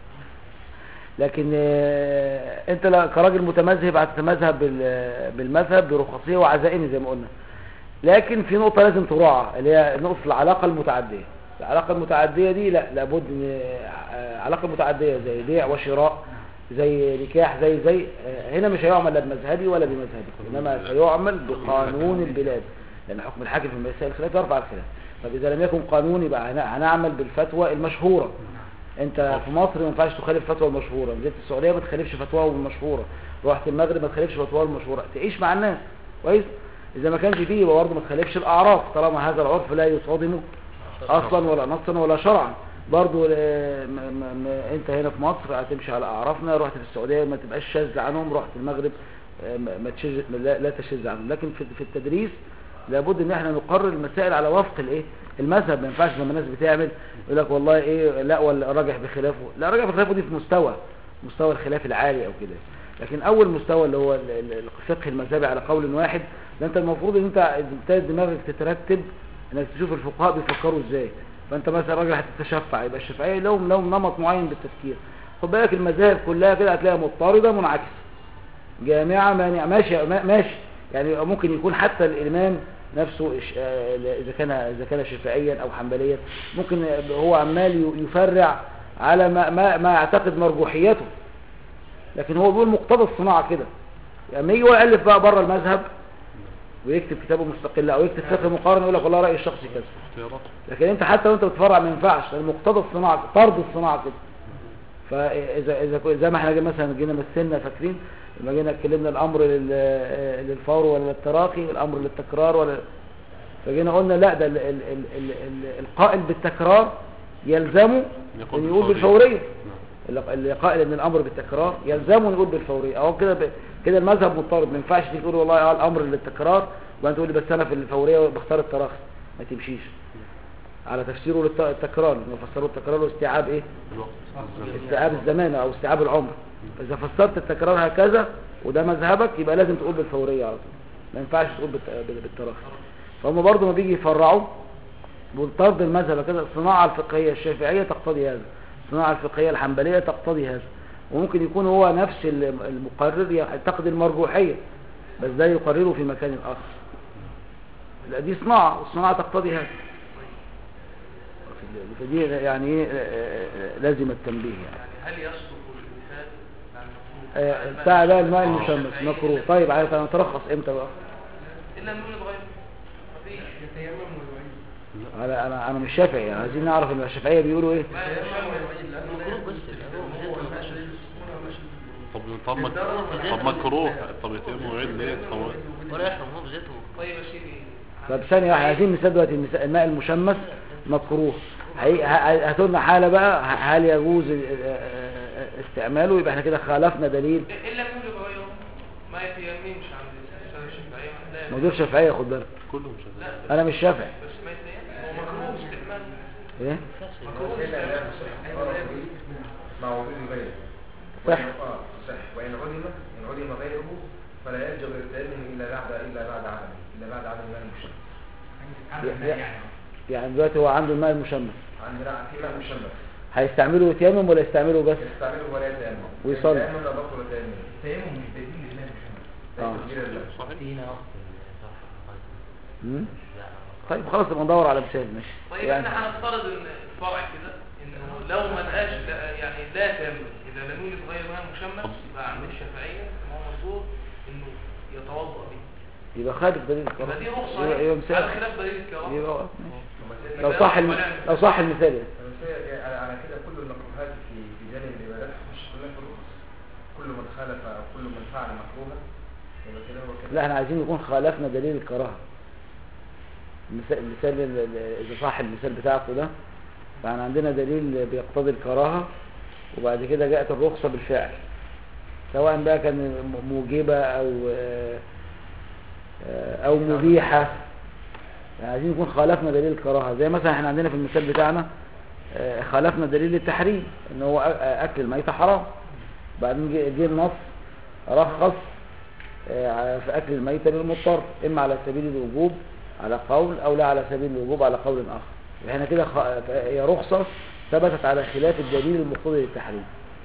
لكن آه، انت لا- كراجل متمذهب هتتمذهب بال- بالمذهب برخصيه وعزائمه زي ما قلنا لكن في نقطة لازم تراعى اللي هي نقطة العلاقة المتعدية العلاقة المتعدية دي لا لابد ان آه، علاقة متعدية زي بيع وشراء زي نكاح زي زي آه، هنا مش هيعمل لا بمذهبي ولا بمذهبي انما سيعمل بقانون البلاد لان حكم الحاكم في مسائل الخلاف يرفع الخلاف طب اذا لم يكن قانون يبقى هن- هنعمل بالفتوى المشهورة انت في مصر ما ينفعش تخالف فتوى المشهوره نزلت السعوديه ما تخالفش فتوى المشهوره رحت المغرب ما تخالفش فتوى المشهوره تعيش مع الناس كويس اذا ما كانش فيه يبقى برضه ما تخالفش الاعراف طالما هذا العرف لا يصادم اصلا ولا نصا ولا شرعا برضه آه، م- م- م- انت هنا في مصر هتمشي على اعرافنا رحت في السعوديه ما تبقاش شاذ عنهم رحت المغرب آه، ما ما تشذ لا, لا تشذ عنهم لكن في في التدريس لابد ان احنا نقرر المسائل على وفق الايه المذهب ما ينفعش لما الناس بتعمل يقول لك والله ايه لا ولا راجح بخلافه لا راجح بخلافه دي في مستوى مستوى الخلاف العالي او كده لكن اول مستوى اللي هو ال- ال- الفقه المذهبي على قول واحد ده انت المفروض ان انت ابتدت دماغك تترتب انك تشوف الفقهاء بيفكروا ازاي فانت مثلا راجل هتتشفع يبقى الشافعيه لهم لهم نمط معين بالتفكير خد بالك المذاهب كلها كده هتلاقيها مضطرده منعكسه جامعة مانع ماشي ما- ماشي يعني ممكن يكون حتى الإمام نفسه إش- آه، إذا كان إذا كان شافعيا أو حنبليا ممكن هو عمال ي- يفرع على ما ما, ما يعتقد مرجوحيته لكن هو بيقول مقتضى الصناعة كده لما يجي هو يألف بقى بره المذهب ويكتب كتابه مستقل أو يكتب فقه مقارن يقول لك والله رأيي الشخصي كذا اختيارات لكن انت حتى وانت بتفرع ما ينفعش لان مقتضى الصناعه طرد الصناعه كده فاذا اذا كو- زي ما احنا جينا مثلا جينا مثلنا فاكرين لما جينا اتكلمنا الامر لل- للفور ولا للتراخي الامر للتكرار ولا فجينا قلنا لا ده ال ال ال ال ال القائل بالتكرار يلزمه يقول ان يقول بالفورية. بالفوريه اللي- اللي قائل ان الامر بالتكرار يلزمه ان يقول بالفوريه اهو كده ب- كده المذهب مضطرب ما ينفعش تيجي تقول والله اه الامر للتكرار وبعدين تقول لي بس انا في الفوريه بختار التراخي ما تمشيش على تفسيره للتكرار لما فسروا التكرار واستيعاب ايه الوقت استيعاب الزمان او استيعاب العمر اذا فسرت التكرار هكذا وده مذهبك يبقى لازم تقول بالفوريه على طول ما ينفعش تقول بالت- بال- بالتراخي فهم برضه ما بيجي يفرعوا بطرد المذهب كده الصناعه الفقهيه الشافعيه تقتضي هذا الصناعه الفقهيه الحنبليه تقتضي هذا وممكن يكون هو نفس ال- المقرر يعتقد المرجوحيه بس ده يقرره في مكان اخر لا دي صناعه والصناعه تقتضي هذا فدي يعني ايه آه، آه، لازم التنبيه يعني يعني هل يصدق الاجتهاد يعني آه، بتاع ده الماء المشمس مكروه طيب عايز انا اترخص امتى بقى الا ان نتغير مفيش انا انا انا مش شافعي يعني عايزين نعرف ان الشافعيه بيقولوا ايه ما يشمل المفروض بس اللي هو مزاج طب طب مك... طب مكروه طب يتم وعيد ليه طب ولا يحرم هو بذاته طيب يا سيدي طب ثانيه واحده عايزين مثال دلوقتي المس- الماء المشمس مكروه هي- ه- هاتوا لنا حاله بقى ه- هل يجوز ال- آه، آه، آه، استعماله يبقى احنا كده خالفنا دليل الا ان يوجد غيره ما يتيممش عند الساده الشافعيه لا موضوع شافعيه خد بالك كله مش عارف. لا انا مش شافعي بس ما يتيمم هو مكروه استعمال ايه مكروه استعمال مع وجود غيره صح. وإن- اه صح وان عدم ان عدم غيره فلا يلجا التيمم الا بعد الا بعد عدمه الا بعد عدم الماء المشمس يعني دلوقتي هو عنده الماء المشمس عندنا في ماء مشمس هيستعمله يتيمم ولا يستعمله بس يستعمله ولا يتيمم ويصلي. التيمم لا بطل التيمم التيمم مش بديل للماء المشمس آه. ليس بديلا له. صحيح فينا وقت مم؟ طيب خلاص نبقى ندور على مثال ماشي طيب يعني احنا هنفترض ان الفرع كده انه لو ما لقاش لا- يعني لا تم اذا لم يوجد غير ماء مشمس يبقى عند الشافعيه ما هو مشهور انه يتوضا به يبقى خالف دليل يبقى الكراهه دي رخصه يبقى, أهي، يبقى على مثال خلاف دليل الكراهه يبقى ماشي. لو صح الم... لو صح المثال يعني. بس هي على على كده كل المكروهات في في جانب العبادات مش كلها في الرخص كل من خالف او كل من فعل مكروها يبقى كده هو كده لا احنا عايزين نكون خالفنا دليل الكراهه المثال المثال ال- ال- اذا صح المثال بتاعكم ده فاحنا عندنا دليل بيقتضي الكراهه وبعد كده جاءت الرخصه بالفعل سواء بقى كان م- موجبه او آه، آه، او مبيحه يعني عايزين نكون خالفنا دليل الكراهه زي مثلا احنا عندنا في المثال بتاعنا آه، خالفنا دليل التحريم ان هو أ- اكل الميتة حرام بعدين جه جه النص رخص آه، في أكل الميتة للمضطر إما على سبيل الوجوب على قول أو لا على سبيل الوجوب على قول آخر احنا كده خ... هي رخصة ثبتت على خلاف الدليل المقتضي للتحريم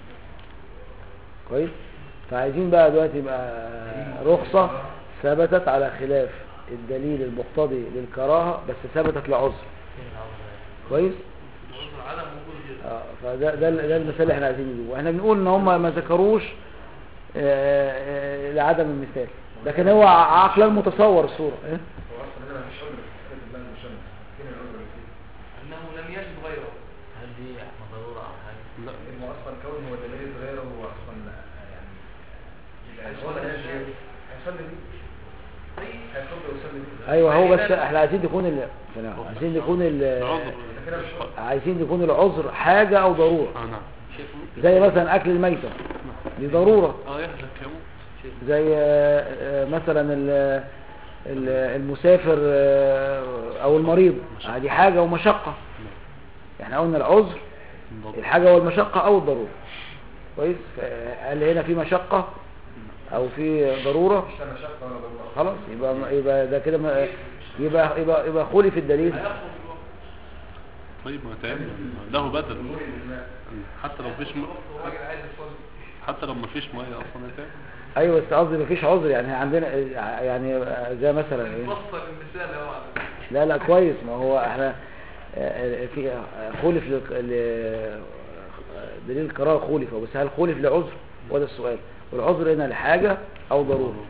كويس فعايزين بقى دلوقتي يبقى رخصة ثبتت على خلاف الدليل المقتضي للكراهة بس ثبتت لعذر كويس العذر عدم وجود غيره اه فده ده ده المثال اللي احنا عايزين نجيبه احنا بنقول ان هم ما ذكروش آه، آه، لعدم المثال لكن هو عقلا متصور الصورة إيه؟ هو اصلا هنا مفيش عذر في فكره الله المشمس فين العذر اللي فيه؟ انه لم يجد غيره هل دي ضرورة أو حاجة؟ لا انه اصلا كونه هو دليل غيره هو اصلا يعني يبقى هيصلي هو بيه. هيصلي بيه طيب هيصلي ويصلي بيه ايوه هو بس احنا عايزين يكون ال... ثانية واحدة. عايزين يكون ال... العذر ده كده مش عذر. عايزين يكون العذر حاجة او ضرورة اه نعم شيخ ممكن زي مثلا اكل الميتة دي ضرورة اه يهلك يموت شيخ زي آه، آه، مثلا ال- ال- المسافر آه، او المريض دي حاجة ومشقة احنا قلنا العذر الحاجة والمشقة او الضرورة كويس هل هنا في مشقة او في ضرورة مش لا مشقه ولا ضروره خلاص يبقى يبقى ده كده ما- يبقى يبقى يبقى خولي في الدليل هيخرج الوقت طيب ما تعمل له بدل نور الماء حتى لو فيش م... الراجل عايز يصلي حتى لو ما فيش ميه اصلا يتعمل ايوه بس قصدي مفيش عذر يعني عندنا يعني زي مثلا ايه فصل المثال اهو على فكرة. لا لا كويس ما هو احنا آه، في آه، خولف ل- ل- دليل الكراهه خولف بس هل خولف لعذر هو ده السؤال والعذر هنا لحاجه او ضروره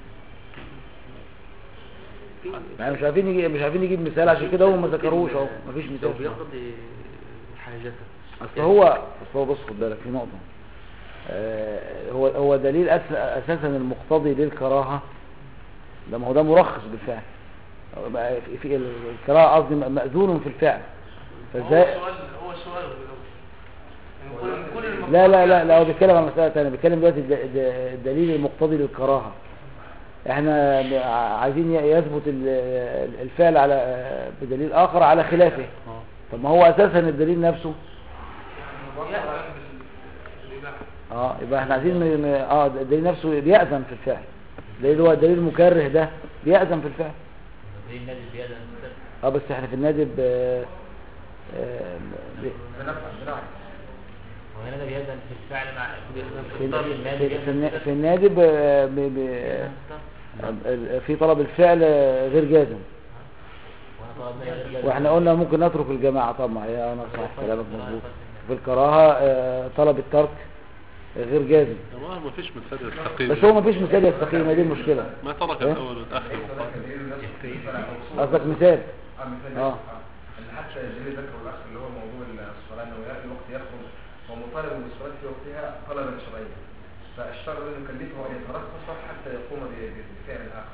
يعني مش عارفين نجيب مش عارفين نجيب مثال عشان كده هم ما ذكروش اهو مفيش لو مثال بيقضي حاجته اصل هو اصل هو بص خد بالك في نقطه آه، هو هو دليل أس- اساسا المقتضي للكراهه ده ما هو ده مرخص بالفعل بقى في- في الكراهه قصدي م- مأذون في الفعل هو فازاي سؤال هو سؤال بالأول. يعني كل كل لا لا لا لا هو بيتكلم عن مسألة تانية بيتكلم دلوقتي الد- الد- الدليل المقتضي للكراهة احنا ب- عايزين ي- يثبت ال- الفعل على بدليل آخر على خلافه اه طب ما هو أساسا الدليل نفسه يأذن بال- بالإباحة اه يبقى احنا عايزين ن- ن- اه الدليل نفسه بيأذن في الفعل الدليل هو الدليل المكره ده بيأذن في الفعل زي النادي زيادة مثلا اه بس احنا في النادب آه، آه، ب- بنفع بنعم وهنا ده بيأذن في الفعل مع في الطرد النادي في- في النا- في النادب آه، ب- ب- آه، في طلب الفعل آه، غير جازم وانا طلبنا غير جازم. واحنا قلنا ممكن نترك الجماعة طبعا يا انا صح كلامك مظبوط في الكراهة آه، طلب الترك غير جازم والله ما فيش مثال يستقيم بس هو ما فيش مثال يستقيم هي دي المشكلة ما ترك إيه؟ الاول والاخر ليس وقال. لك دليل نفسه فلا توصول. قصدك مثال اه مثال آه. آه. ان حتى الدليل ذكره الاخ اللي هو موضوع الصلاه انه يأتي الوقت يخرج هو مطالب بالصلاه في وقتها طلبا شرعيا فاشترط ان يكلفه ان يترخص حتى يقوم ب- ب- بفعل اخر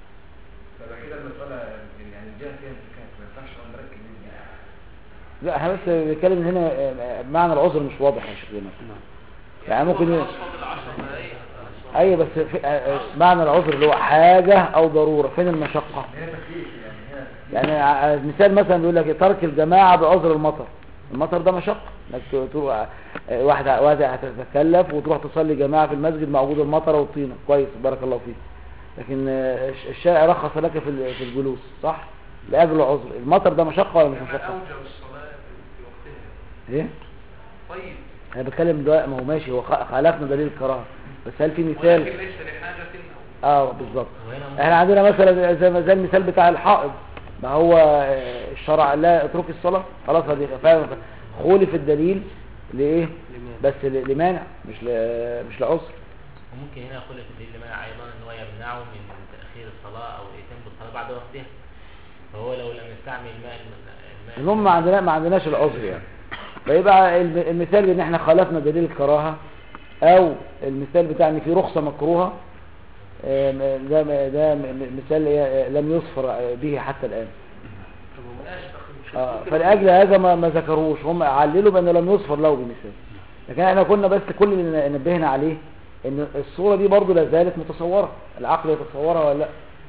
فبقى كده المساله يعني الجهه فيها انتكاك ما ينفعش نركز دي يعني. لا احنا بس بنتكلم ان هنا آه، معنى العذر مش واضح يا شيخ زينب يعني ممكن ي- خلاص فاضل 10 دقايق ايوه بس في آه، آه، معنى العذر اللي هو حاجة او ضرورة فين المشقة هنا تكليف يعني هنا يعني ع- مثال مثلا بيقول لك ترك الجماعة بعذر المطر المطر ده مشقة انك ت- تروح آه، واحدة واحدة هتتكلف وتروح تصلي جماعة في المسجد مع وجود المطر والطينة كويس بارك الله فيك لكن آه، الش- الشارع رخص لك في ال- في الجلوس صح لأجل العذر المطر ده مشقة ولا مش كما مشقة أوجب الصلاة في وقتها ايه طيب انا بتكلم دلوقتي ما هو ماشي هو خ- خالفنا دليل الكراهه بس هل في ولكن مثال ليس لحاجة أو اه بالظبط وهنا ممكن احنا عندنا مثلا زي ما زي المثال بتاع الحائض ما هو آه، الشرع لا اترك الصلاة خلاص هذه فعلا خولف الدليل لإيه لماذا؟ بس ل- لمانع مش ل- مش لعذر وممكن هنا يقول لك الدليل منع ايضا ان هو يمنعه من تاخير الصلاه او الاتيان بالصلاه بعد وقتها فهو لو لم يستعمل الماء الماء المهم ما عندنا ما عندناش العذر يعني فيبقى الم- المثال ان احنا خالفنا دليل الكراهه او المثال بتاع ان في رخصه مكروهه آم، ده ده م- مثال إيه، لم يصفر به حتى الان طب هو ممكن- آه، ممكن فلاجل هذا ما ما ذكروش هم عللوا بان لم يصفر له بمثال لكن احنا كنا بس كل اللي نبهنا عليه ان الصوره دي برضو لا زالت متصوره العقل يتصورها ولا لا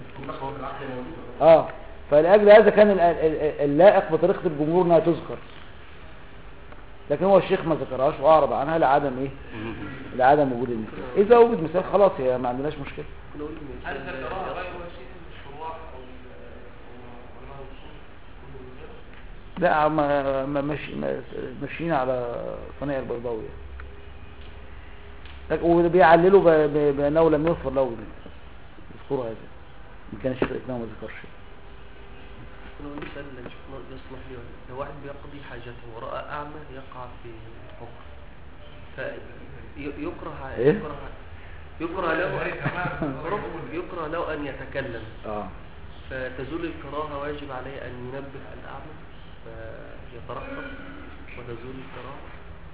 اه فلاجل هذا كان ال- ال- اللائق بطريقه الجمهور انها تذكر لكن هو الشيخ ما ذكرهاش واعرض عنها لعدم ايه لعدم وجود المثال اذا وجد مثال خلاص هي ما عندناش مشكله نقول هل مثال ذكرها غير وسيل الشروح او ال- أو علماء الأصول كل ذلك؟ لا ما ما مش ما- ماشيين على صنيع البيضاوي يعني. لكن- وبيعللوا ب- ب- بانه لم يغفر له بالمثال يذكروا هذا ان كان الشيخ الاسلام ما ذكرش نقول مثال لا مش يصلح لي ولا لو واحد بيقضي حاجته وراء أعمى يقع في حكم فيكره إيه؟ يكره يكره له غير تمام. يكره له أن يتكلم اه فتزول الكراهة واجب عليه أن ينبه الأعمى فيترخص وتزول الكراهة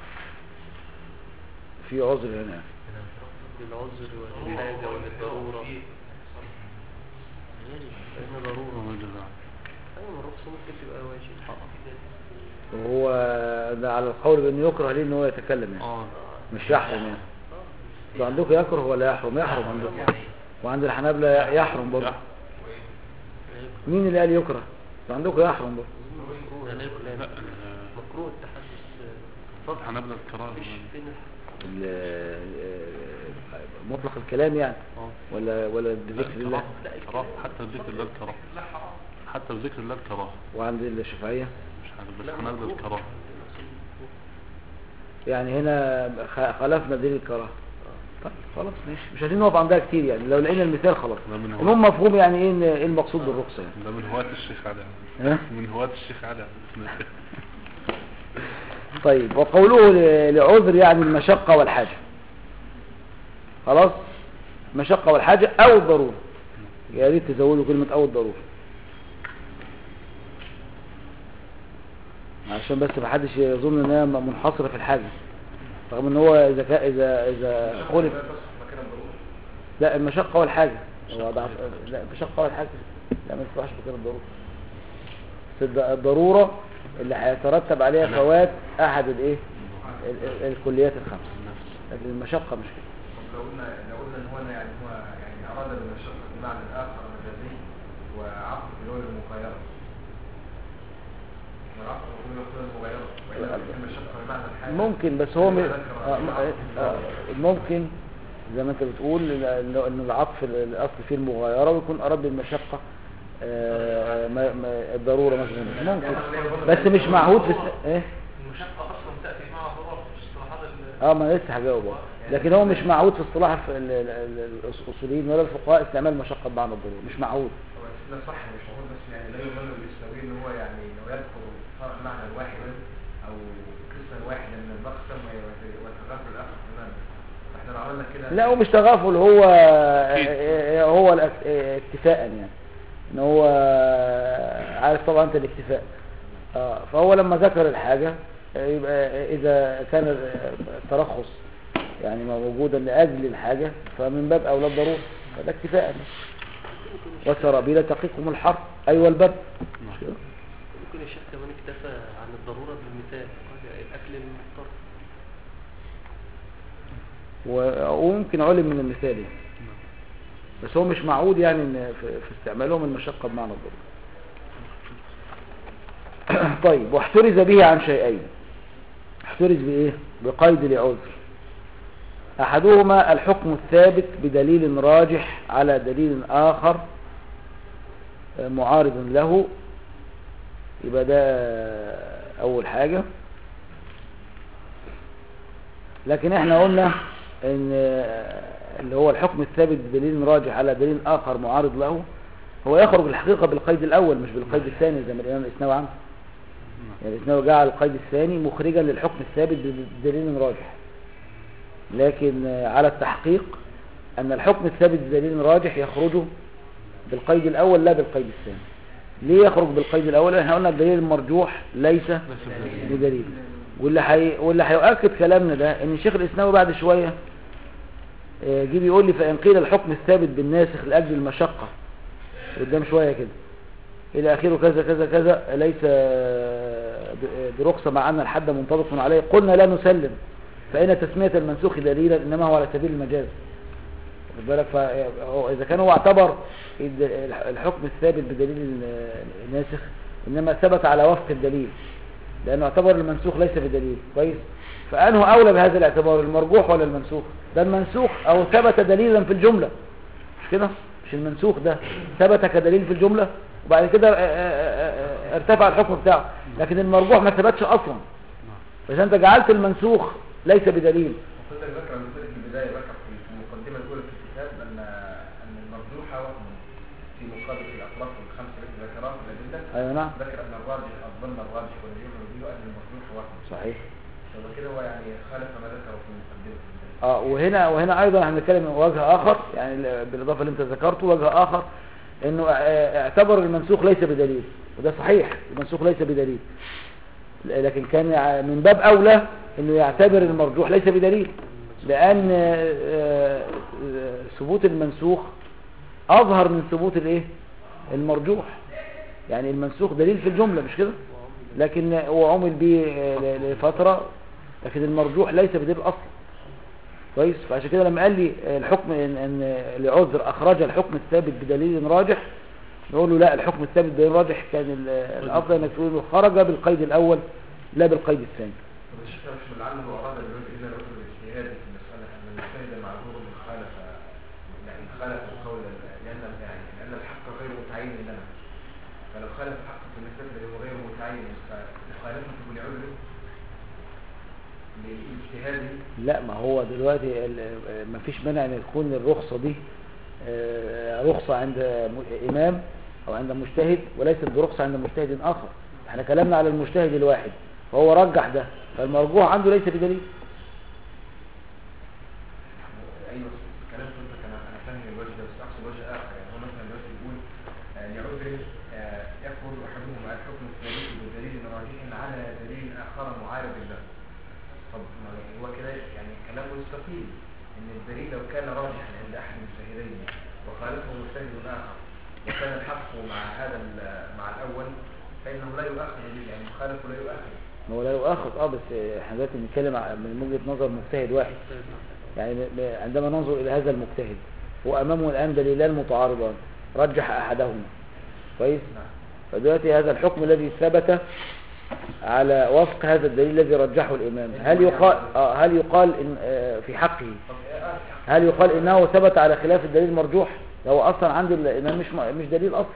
في عذر هنا للعذر وللحاجة وللضرورة فإن ضرورة أيوة الرخصة ممكن تبقى واجب وهو ده على القول بانه يكره ليه ان هو يتكلم يعني اه مش يحرم يعني انتوا عندكم يكره ولا يحرم يحرم عندكم وعند الحنابلة يحرم برضه مين اللي قال يكره انتوا عندكم يحرم برضه مكروه لا يكره لا مكروه التحدث اتفضل حنبلة الكراهة مفيش فين ال- مطلق الكلام يعني اه ولا ولا لا بذكر الله الكراهة الكراهة حتى بذكر الله الكراهة حتى بذكر الله الكراهة وعند الشافعية مش عارف بس حنبلة الكراهة يعني هنا خ- خالفنا دليل الكراهة طيب خلاص ماشي مش عايزين نقف عندها كتير يعني لو لقينا المثال خلاص ده من هو المهم مفهوم يعني ايه إن- ايه المقصود بالرخصة يعني ده من هواة الشيخ علي ها؟ من هواة الشيخ علي طيب وقوله ل- لعذر يعني المشقة والحاجة خلاص مشقة والحاجة أو الضرورة يا ريت تزودوا كلمة أو الضرورة عشان بس محدش يظن انها منحصرة في الحاجة رغم ان هو اذا كا اذا اذا خلف لا المشقة والحاجة هو ضعف لا المشقة والحاجة لا ما يصبحش مكان الضرورة بس الض- الضرورة اللي هيترتب عليها فوات احد الايه ال- ال- الكليات الخمس لكن المشقة مش كده طب لو قلنا لو قلنا ان هو يعني هو يعني اراد بالمشقه بمعنى اخر مجازي وعقد اللي هو المغايره والعقد اللي هو المغايره والا كان المشقه بمعنى الحاجه ممكن بس هو م... ذكر آه، م- آه، ممكن زي ما انت بتقول ان إن العطف الاصل فيه المغايرة ويكون اراد بالمشقة آه، ما- ما- الضرورة مثلا ممكن بس مش معهود في الس... ايه المشقة أصلا تأتي مع ضرورة في اصطلاحات ال- اه ما أنا لسه هجاوب أهو. لكن هو مش معهود في اصطلاح ال- ال- ال- الاصوليين ولا الفقهاء استعمال مشقة بمعنى الضرورة مش معهود هو ده صح مش معقول بس يعني لا يظن بالاسلامي ان هو يعني لو يذكر فرع معنى واحدا او قسما واحدا من المقسم وي- ويتغافل الاخر تماما فاحنا لو عملنا كده لا هو مش تغافل هو هو الأك- اكتفاء يعني ان هو عارف طبعا انت الاكتفاء اه فهو لما ذكر الحاجة يبقى اذا كان الترخص يعني موجودا لاجل الحاجة فمن باب اولى الضرورة فده اكتفاء وسرابيل تقيكم الحر ايوه الباب مش كده؟ ممكن الشيخ كمان اكتفى عن الضرورة بالمثال قال الأكل المضطر و- وممكن علم من المثال يعني بس هو مش معود يعني إن في في استعمالهم المشقة بمعنى الضرورة طيب واحترز به عن شيئين احترز بإيه بقيد لعذر أحدهما الحكم الثابت بدليل راجح على دليل آخر آه، معارض له يبقى ده أول حاجة لكن احنا قلنا ان آه، اللي هو الحكم الثابت بدليل راجح على دليل آخر معارض له هو يخرج الحقيقة بالقيد الأول مش بالقيد الثاني زي ما الإمام الإسناوي عمل يعني الإسناوي جعل القيد الثاني مخرجا للحكم الثابت بدليل راجح لكن آه، على التحقيق أن الحكم الثابت بدليل راجح يخرج بالقيد الأول لا بالقيد الثاني ليه يخرج بالقيد الأول احنا قلنا الدليل المرجوح ليس بدليل واللي حي... واللي هيؤكد كلامنا ده ان الشيخ الاسلامي بعد شويه آه، جه بيقول لي فان قيل الحكم الثابت بالناسخ لاجل المشقه قدام شويه كده الى اخره كذا كذا كذا ليس آه، ب- برخصه مع ان الحد منطبق عليه قلنا لا نسلم فان تسميه المنسوخ دليلا انما هو على سبيل المجاز خد بالك فهو اذا كان هو اعتبر الد- الحكم الثابت بدليل ال- الناسخ انما ثبت على وفق الدليل لانه اعتبر المنسوخ ليس بدليل كويس فانه اولى بهذا الاعتبار المرجوح ولا المنسوخ ده المنسوخ او ثبت دليلا في الجمله مش كده مش المنسوخ ده ثبت كدليل في الجمله وبعد كده اه- اه- اه- ارتفع الحكم بتاعه لكن المرجوح ما ثبتش اصلا فاذا انت جعلت المنسوخ ليس بدليل وحضرتك ذكر المثال في البداية ذكر في في المقدمة الأولى في الكتاب أن أن المرجوح وهم في مقابل الأطراف الخمسة التي ذكرها في الأدلة ايوه نعم ذكر أن الراجح الظن الراجح والذي يؤمن به أن المرجوح وهم صحيح فهو كده هو يعني خالف ما ذكره في المقدمة في البداية اه وهنا وهنا ايضا احنا بنتكلم من وجه اخر يعني ال- بالاضافه اللي انت ذكرته وجه اخر انه اه- اعتبر المنسوخ ليس بدليل وده صحيح المنسوخ ليس بدليل ل- لكن كان يع- من باب اولى انه يعتبر المرجوح ليس بدليل لان اه، اه، ثبوت المنسوخ اظهر من ثبوت الايه المرجوح يعني المنسوخ دليل في الجمله مش كده لكن هو عمل به اه، ل- لفتره لكن المرجوح ليس بدليل اصلا كويس فعشان كده لما قال لي الحكم ان, إن لعذر اخرج الحكم الثابت بدليل راجح نقول له لا الحكم الثابت بدليل راجح كان ال- الافضل انك تقول له خرج بالقيد الاول لا بالقيد الثاني طب الشيخ مش لعله أراد الوجه إلا الوجه الاجتهادي في المسألة أن المجتهد معذور إن خالف يعني خالف القول لأن يعني لأن الحق غير متعين لنا فلو خالف الحق في المسألة اللي هو غير متعين فمخالفته لعذره لاجتهاده لا ما هو دلوقتي ال- ما فيش مانع ان تكون الرخصه دي آه، رخصه عند م- امام او عند مجتهد وليست برخصه عند مجتهد اخر احنا كلامنا على المجتهد الواحد فهو رجح ده فالمرجوح عنده ليس بدليل ايوه كلام انت كان انا فاهم الوجه ده بس اقصد وجه اخر يعني هو مثلا دلوقتي بيقول آه، لعذر آه، يقول احدهما الحكم الثابت بدليل راجح على دليل اخر معارض له طب ما هو كده يعني كلامه مستقيم ان الدليل لو كان راجحا عند احد المجتهدين وخالفه مجتهد اخر وكان الحق مع هذا ال- مع الاول فانه لا يؤاخذ به يعني مخالفه لا يؤاخذ ما هو لا يؤاخذ اه بس احنا دلوقتي بنتكلم ع- من وجهه نظر مجتهد واحد يعني م- م- عندما ننظر إلى هذا المجتهد هو أمامه الآن دليلان متعارضان رجح أحدهما كويس فدلوقتي هذا الحكم الذي ثبت على وفق هذا الدليل الذي رجحه الإمام هل يقال آه هل يقال إن آه في حقه طب آه، هل يقال إنه ثبت على خلاف الدليل المرجوح هو أصلا عند الإمام مش مش دليل أصلا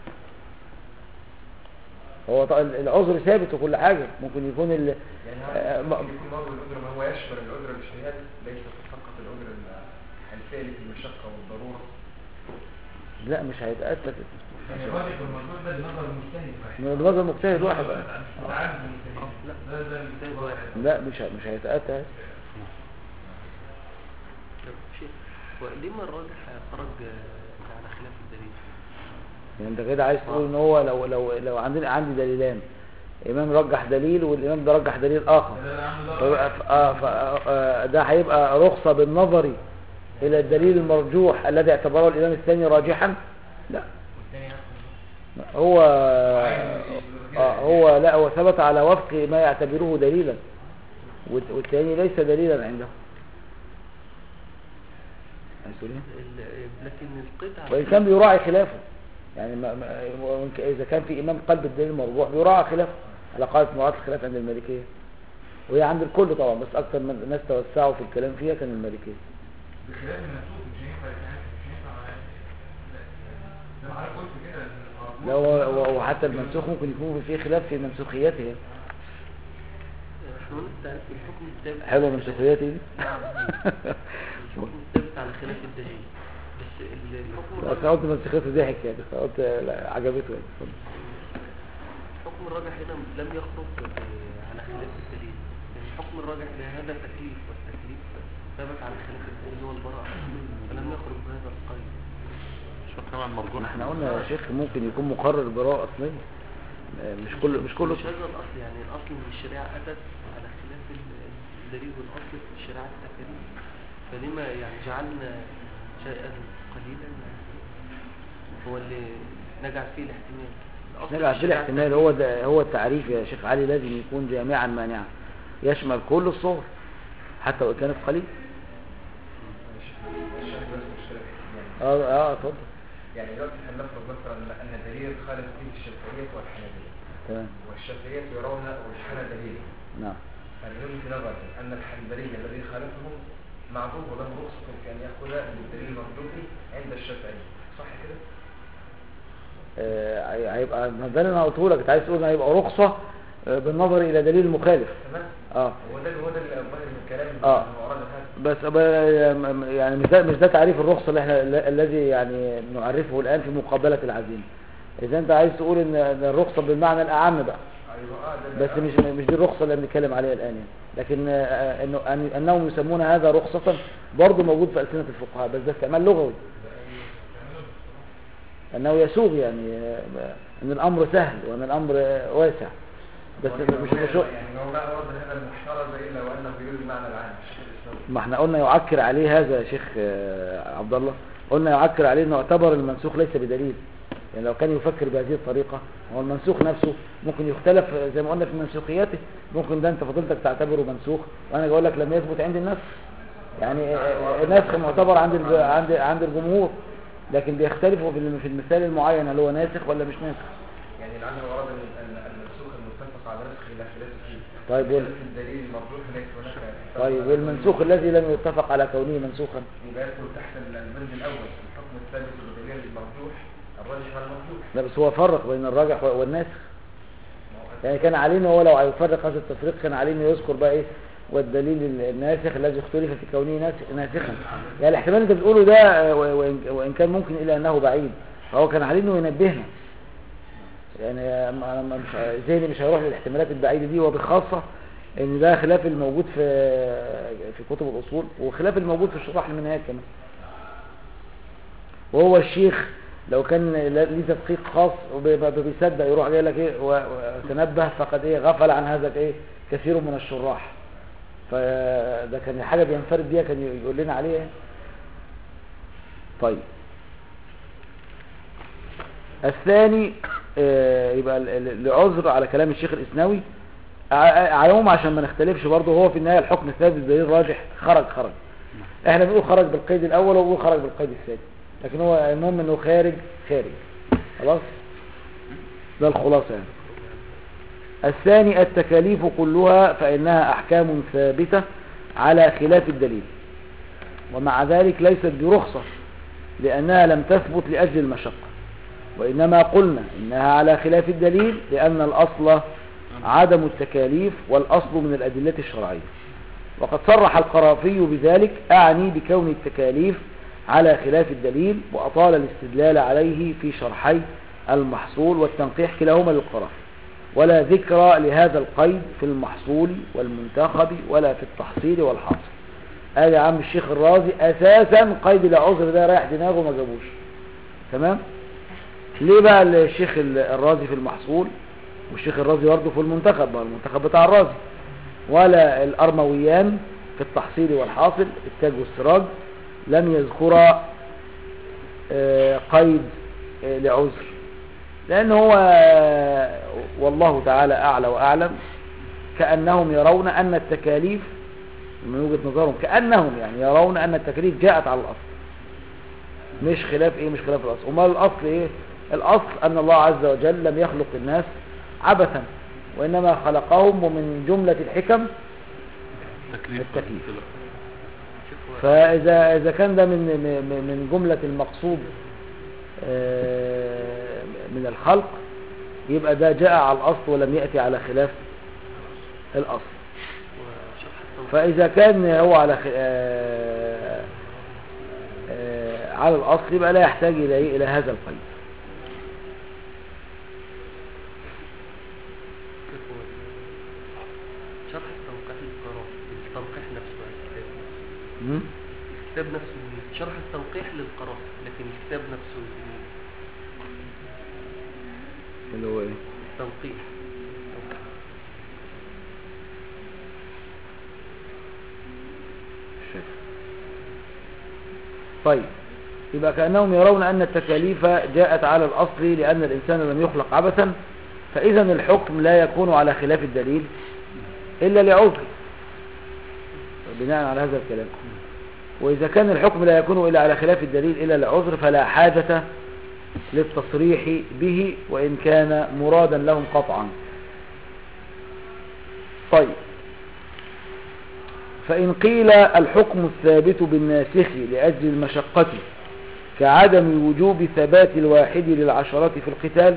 هو ط- العذر ثابت وكل حاجة ممكن يكون ال... يعني آه، هو م- ممكن يكون برضه العذر ما هو يشمل العذر الاجتهاد ليس فقط العذر ال- الفعلي في المشقة والضرورة لا مش هيتأتى يعني الراجح والمرجوح ده بنظر المجتهد واحد من نظر مجتهد واحد آه. عام المجتهد لا. ده ده المجتهد واحد لا مش ه- مش هيتأتى هذا. طب شيء وليه ما الراجح خرج آه، على خلاف الدليل يعني انت كده عايز تقول ان هو لو لو لو عندنا عندي دليلان امام رجح دليل والامام ده رجح دليل اخر ده اللي عنده ده فيبقى ف- آه ف- آه ده هيبقى رخصة بالنظر الى الدليل المرجوح الذي اعتبره الامام الثاني راجحا لا والثاني نفسه هو آه هو لا هو ثبت على وفق ما يعتبره دليلا والت- والثاني ليس دليلا عنده عايز تقول ايه؟ ال- لكن القطعة وإن كان بيراعي خلافه يعني ما ما وإن ك- إذا كان في إمام قلب الدليل المرجوح بيراعي خلافه على قاعدة مراعاة الخلاف عند المالكية وهي عند الكل طبعا بس أكثر من الناس توسعوا في الكلام فيها كان المالكية بخلاف المنسوخ مش هينفع يعني مش هينفع معاه زي ما حضرتك قلت كده إن المرجوح لا و- و- وحتى المنسوخ ممكن يكون فيه خلاف في منسوخياته احنا قلنا التع- الحكم الثابت حلوة منسوخياته دي نعم الحكم الثابت على خلاف الدليل بس ال- الحكم بس الراجح قلت مسخته ضحك يعني فقلت لا، عجبته يعني اتفضل. الحكم الراجح هنا لم يخرج ب- على خلاف الدليل لأن الحكم الراجح لهذا تكليف والتكليف ثبت على خلاف الدليل والبراءة فلم يخرج بهذا القيد شو كمان مرجوح احنا قلنا يا شيخ ممكن يكون مقرر براءة اصلية آه، مش كل مش كله مش هذا الأصل يعني الأصل إن الشريعة أتت على خلاف ال- الدليل والأصل في الشريعة التكاليف فلما يعني جعلنا شيئا قليلا هو اللي نجعل فيه الاحتمال الأصل نرجع في في الشريعة الاحتمال هو ده هو التعريف يا شيخ علي لازم يكون جامعا مانعا يشمل كل الصور حتى وان كانت قليل الشيخ بس مشكلة في يعني اه اه اتفضل يعني دلوقتي احنا نفرض مثلا ان دليل خالف فيه الشافعية والحنابلة تمام والشافعية يرون والحنابلية نعم فاليوم في نظري أن الحنبلي الذي خالفهم معذور وله رخصة في أن يأخذ بالدليل المرجوحي عند الشافعي صح كده؟ آه، هي- هيبقى ما ده اللي انا قلته لك انت عايز تقول إن هيبقى رخصة آه، بالنظر الى دليل المخالف تمام؟ اه هو ده هو ده اللي الظاهر من الكلام اللي آه. هو أراد هذا بس أبقى- يعني مش ده مش ده تعريف الرخصة اللي احنا ال- الذي يعني نعرفه الان في مقابلة العزيمة اذا انت عايز تقول ان إن الرخصة بالمعنى الاعم بقى أيوه آه ده بس مش مش دي الرخصة اللي بنتكلم عليها الآن يعني. لكن آه، انه أن- انهم يسمون هذا رخصة برضه موجود في ألسنة الفقهاء بس ده استعمال لغوي انه يسوغ يعني آه، ان الامر سهل وان الامر آه، واسع بس مش مش يعني هو لا أراد هذا المحترز إلا وأنه يريد المعنى العام الشيخ الإسلامي ما احنا قلنا يعكر عليه هذا يا شيخ آه، عبد الله قلنا يعكر عليه انه اعتبر المنسوخ ليس بدليل يعني لو كان يفكر بهذه الطريقة هو المنسوخ نفسه ممكن يختلف آه، زي ما قلنا في منسوخياته ممكن ده انت فضلتك تعتبره منسوخ وانا بقول لك لم يثبت عند الناس يعني آه، آه، النسخ معتبر عند الج- عند عند الجمهور لكن بيختلفوا في الم- في المثال المعين هل هو ناسخ ولا مش ناسخ يعني لعله أراد أن أن المنسوخ المتفق على نسخه لا خلاف فيه طيب وال... خلاف الدليل المرجوح ليس هناك طيب والمنسوخ الذي لم يتفق على كونه منسوخا يبقى يدخل تحت البند الأول الحكم الثابت بالدليل المرجوح الراجح على المرجوح لا بس هو فرق بين الراجح والناسخ يعني كان عليه ان هو لو هيفرق هذا التفريق كان عليه انه يذكر بقى ايه والدليل الناسخ الذي اختلف في كونه ناس- ناسخا يعني الاحتمال اللي انت بتقوله ده آه، و- وإن, وان كان ممكن الى انه بعيد فهو كان عليه انه ينبهنا يعني آه، ما- ما- مش ذهني مش هيروح للاحتمالات البعيده دي وبخاصه ان ده خلاف الموجود في في كتب الاصول وخلاف الموجود في شرح المنهاج كمان وهو الشيخ لو كان ليه تدقيق خاص وب- بيصدق يروح جاي لك ايه و- وتنبه فقد ايه غفل عن هذا ايه كثير من الشراح فده كان حاجه بينفرد بيها كان يقول لنا عليها طيب الثاني آه، يبقى ال- ال- لعذر على كلام الشيخ الاسناوي ع- ع- عليهم عشان ما نختلفش برضه هو في النهايه الحكم الثابت دليل راجح خرج خرج احنا بنقول خرج بالقيد الاول وهو بيقول خرج بالقيد الثاني لكن هو المهم انه خارج خارج خلاص ده الخلاصه يعني الثاني التكاليف كلها فانها احكام ثابته على خلاف الدليل ومع ذلك ليست برخصه لانها لم تثبت لاجل المشقه وانما قلنا انها على خلاف الدليل لان الاصل عدم التكاليف والاصل من الادله الشرعيه وقد صرح القرافي بذلك أعني بكون التكاليف على خلاف الدليل وأطال الاستدلال عليه في شرحي المحصول والتنقيح كلاهما للقرافي ولا ذكر لهذا القيد في المحصول والمنتخب ولا في التحصيل والحاصل قال يا عم الشيخ الرازي أساسا قيد العذر ده رايح دماغه ما جابوش تمام ليه بقى الشيخ الرازي في المحصول والشيخ الرازي برضه في المنتخب بقى المنتخب بتاع الرازي ولا الأرمويان في التحصيل والحاصل التاج والسراج لم يذكر آه، قيد آه، لعذر لأن هو آه، والله تعالى أعلى وأعلم كأنهم يرون أن التكاليف من وجهة نظرهم كأنهم يعني يرون أن التكاليف جاءت على الأصل مش خلاف إيه مش خلاف الأصل وما الأصل إيه الأصل أن الله عز وجل لم يخلق الناس عبثا وإنما خلقهم ومن جملة الحكم تكليف التكليف. شوف هو فإذا إذا كان ده من من من جملة المقصود آه، من الخلق يبقى ده جاء على الأصل ولم يأتي على خلاف الأصل وشرح التوحيد فإذا كان هو على خ- آه، آه، على الأصل يبقى لا يحتاج إلى إيه؟ إلى هذا القيد شرح التوقيح للقرار التوقيح نفسه بقى الكتاب نفسه م? الكتاب نفسه جميل. شرح التوقيح للقرار لكن الكتاب نفسه جميل. اللي هو إيه التوقيح مش فاكر. طيب يبقى كأنهم يرون أن التكاليف جاءت على الأصل لأن الإنسان لم يخلق عبثا فإذا الحكم لا يكون على خلاف الدليل إلا لعذر بناء على هذا الكلام وإذا كان الحكم لا يكون إلا على خلاف الدليل إلا لعذر فلا حاجة للتصريح به وإن كان مرادا لهم قطعا طيب فإن قيل الحكم الثابت بالناسخ لأجل المشقة كعدم وجوب ثبات الواحد للعشرة في القتال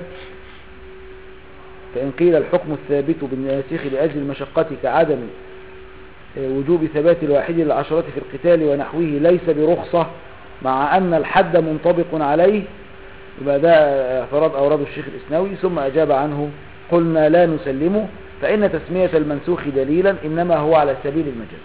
فإن قيل الحكم الثابت بالناسخ لأجل المشقة كعدم وجوب ثبات الواحد للعشرة في القتال ونحوه ليس برخصة مع أن الحد منطبق عليه يبقى ده اعتراض أورده الشيخ الإسناوي ثم أجاب عنه قلنا لا نسلمه فإن تسمية المنسوخ دليلا إنما هو على سبيل المجاز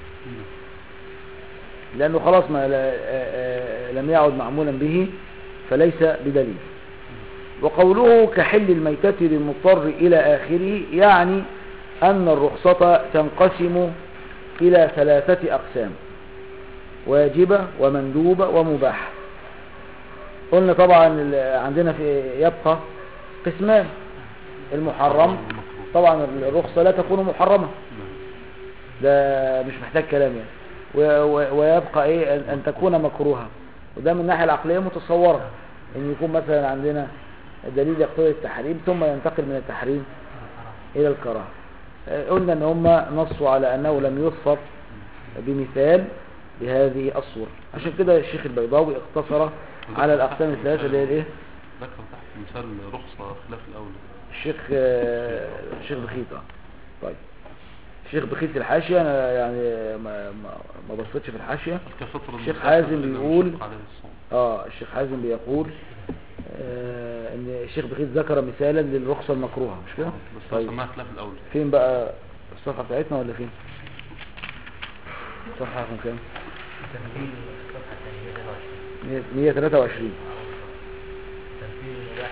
لأنه خلاص ما لا- آه، آه، لم يعد معمولا به فليس بدليل وقوله كحل الميتة للمضطر إلى آخره يعني أن الرخصة تنقسم إلى ثلاثة أقسام واجبة ومندوبة ومباحة قلنا طبعا ال- عندنا في يبقى قسمان المحرم طبعا الرخصة لا تكون محرمة ده مش محتاج كلام يعني و- و- ويبقى ايه ان أن تكون مكروهة وده من الناحية العقلية متصورة ان يكون مثلا عندنا دليل يقتضي التحريم ثم ينتقل من التحريم الى الكراهة آه، قلنا ان هم نصوا على انه لم يصفر بمثال بهذه الصورة عشان كده الشيخ البيضاوي اقتصر على الاقسام الثلاثة اللي هي الايه ذكر تحت مثال رخصة خلاف الأول الشيخ آه، الشيخ بخيت اه طيب الشيخ بخيت في الحاشية انا يعني ما ما, ما بصيتش في الحاشية كفطر الشيخ المسافر حازم إذا بيقول مشق عليه الصوم اه الشيخ حازم بيقول آه ان الشيخ بخيت ذكر مثالا للرخصة المكروهة مش كده بس هو طيب سماها خلاف الأول فين بقى الصفحة بتاعتنا ولا فين الصفحة رقم كام تنفيذ الصفحة الثانية 23 123 تنفيذ المباح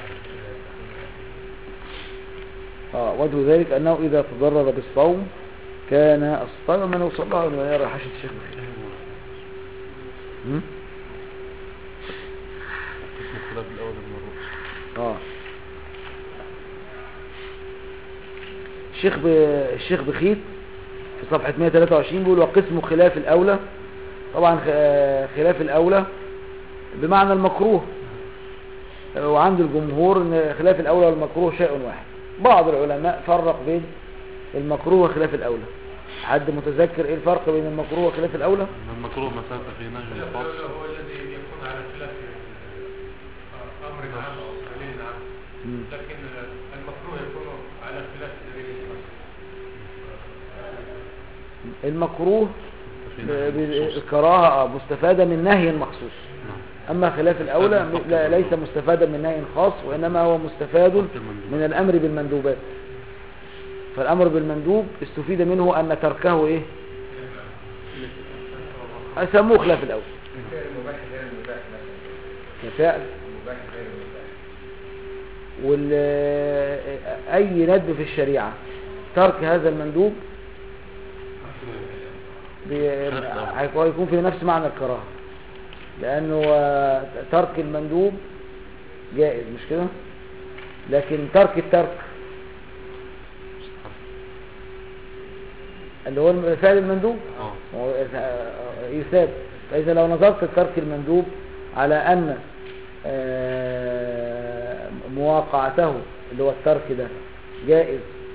اه وجه ذلك انه اذا تضرر بالصوم كان الصوم من وصل لها ولا يرى حاشية الشيخ بخيت هم؟ اسم الخلاف الأول من الرخصة اه الشيخ ب... الشيخ بخيت في صفحة 123 بيقول وقسم خلاف الأولى طبعا خ- آه، خلاف الأولى بمعنى المكروه آه، وعند الجمهور ان خلاف الأولى والمكروه شيء واحد بعض العلماء فرق بين المكروه وخلاف الأولى حد متذكر ايه الفرق بين المكروه وخلاف الأولى إن المكروه مسافة في نهي الأولى خاص هو الذي يكون على خلاف آه، أمر عام أو دليل عام مم. لكن المكروه يكون على خلاف دليل خاص المكروه في ب- نهي ب- مخصوص. الكراهة آه، مستفادة من نهي مخصوص نعم. أما خلاف الأولى م- لا ليس مستفادا من نهي خاص وإنما هو مستفاد من الأمر بالمندوبات فالأمر بالمندوب استفيد منه أن تركه إيه أسموه خلاف الأول الفعل المباح غير المباح مثلا كفعل المباح غير المباح وال أي ندب في الشريعة ترك هذا المندوب بي- هيكون هيكون في نفس معنى الكراهة لأنه آه، ترك المندوب جائز مش كده لكن ترك الترك اللي هو فعل المندوب اه هو آه، يثاب فإذا لو نظرت ترك المندوب على أن آه، مواقعته اللي هو الترك ده جائز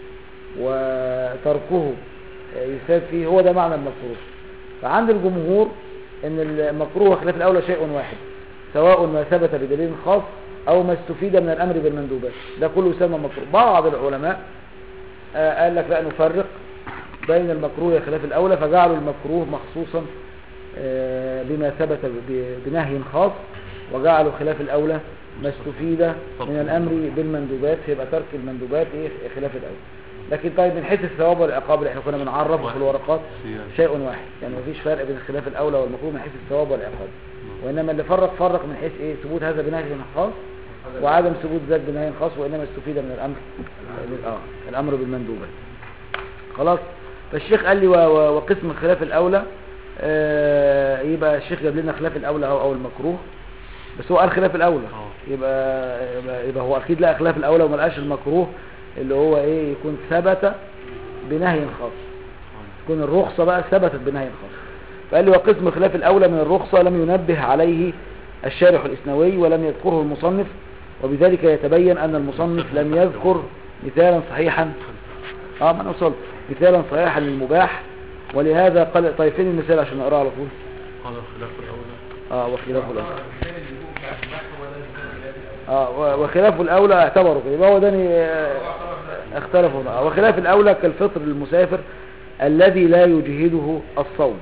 وتركه آه، يثاب فيه هو ده معنى المكروه فعند الجمهور ان المكروه خلاف الاولى شيء واحد سواء ما ثبت بدليل خاص او ما استفيد من الامر بالمندوبات ده كله يسمى مكروه بعض العلماء آه، قال لك لا نفرق بين المكروه خلاف الاولى فجعلوا المكروه مخصوصا آه، بما ثبت ب- بنهي خاص وجعلوا خلاف الأولى ما استفيد من الأمر بالمندوبات فيبقى ترك المندوبات إيه خلاف الأولى لكن طيب من حيث الثواب والعقاب اللي احنا كنا بنعرفه في الورقات سيان. شيء واحد يعني مفيش فرق بين الخلاف الأولى والمكروه من حيث الثواب والعقاب وإنما اللي فرق فرق من حيث إيه ثبوت هذا بنهي خاص وعدم ثبوت ذات بنهي خاص وإنما استفيد من الأمر آه الأمر بالمندوبات خلاص فالشيخ قال لي و- و- وقسم الخلاف الأولى آه يبقى الشيخ جاب لنا خلاف الأولى أو أو المكروه بس هو قال خلاف الأولى اه. يبقى, يبقى, يبقى هو أكيد لقى خلاف الأولى وما لقاش المكروه اللي هو إيه يكون ثبت بنهي خاص تكون الرخصة بقى ثبتت بنهي خاص فقال لي وقسم خلاف الأولى من الرخصة لم ينبه عليه الشارح الإسنوي ولم يذكره المصنف وبذلك يتبين أن المصنف لم يذكر مثالا صحيحا اه ما انا وصلت مثالا صحيحا للمباح ولهذا قال طيب فين المثال عشان نقراه على طول قال الخلاف الأولى اه وخلافه الاولى المثال اللي يقول بتاع المباح هو ده المثال الذي اه و- وخلافه الاولى اعتبروا كده يبقى هو ده آه، اختلفوا آه، وخلاف الاولى كالفطر للمسافر الذي لا يجهده الصوم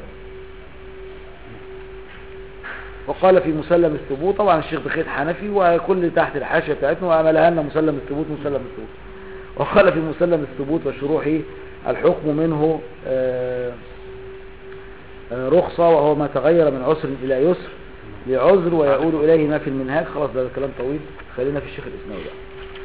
وقال في مسلم الثبوت طبعا الشيخ بخيت حنفي وكل تحت الحاشيه بتاعتنا وعملها لنا مسلم الثبوت مسلم الثبوت وقال في مسلم الثبوت وشروحه الحكم منه آه، آه، رخصة وهو ما تغير من عسر إلى يسر لعذر ويعود إليه ما في المنهاج خلاص ده كلام طويل خلينا في الشيخ الإسناوي بقى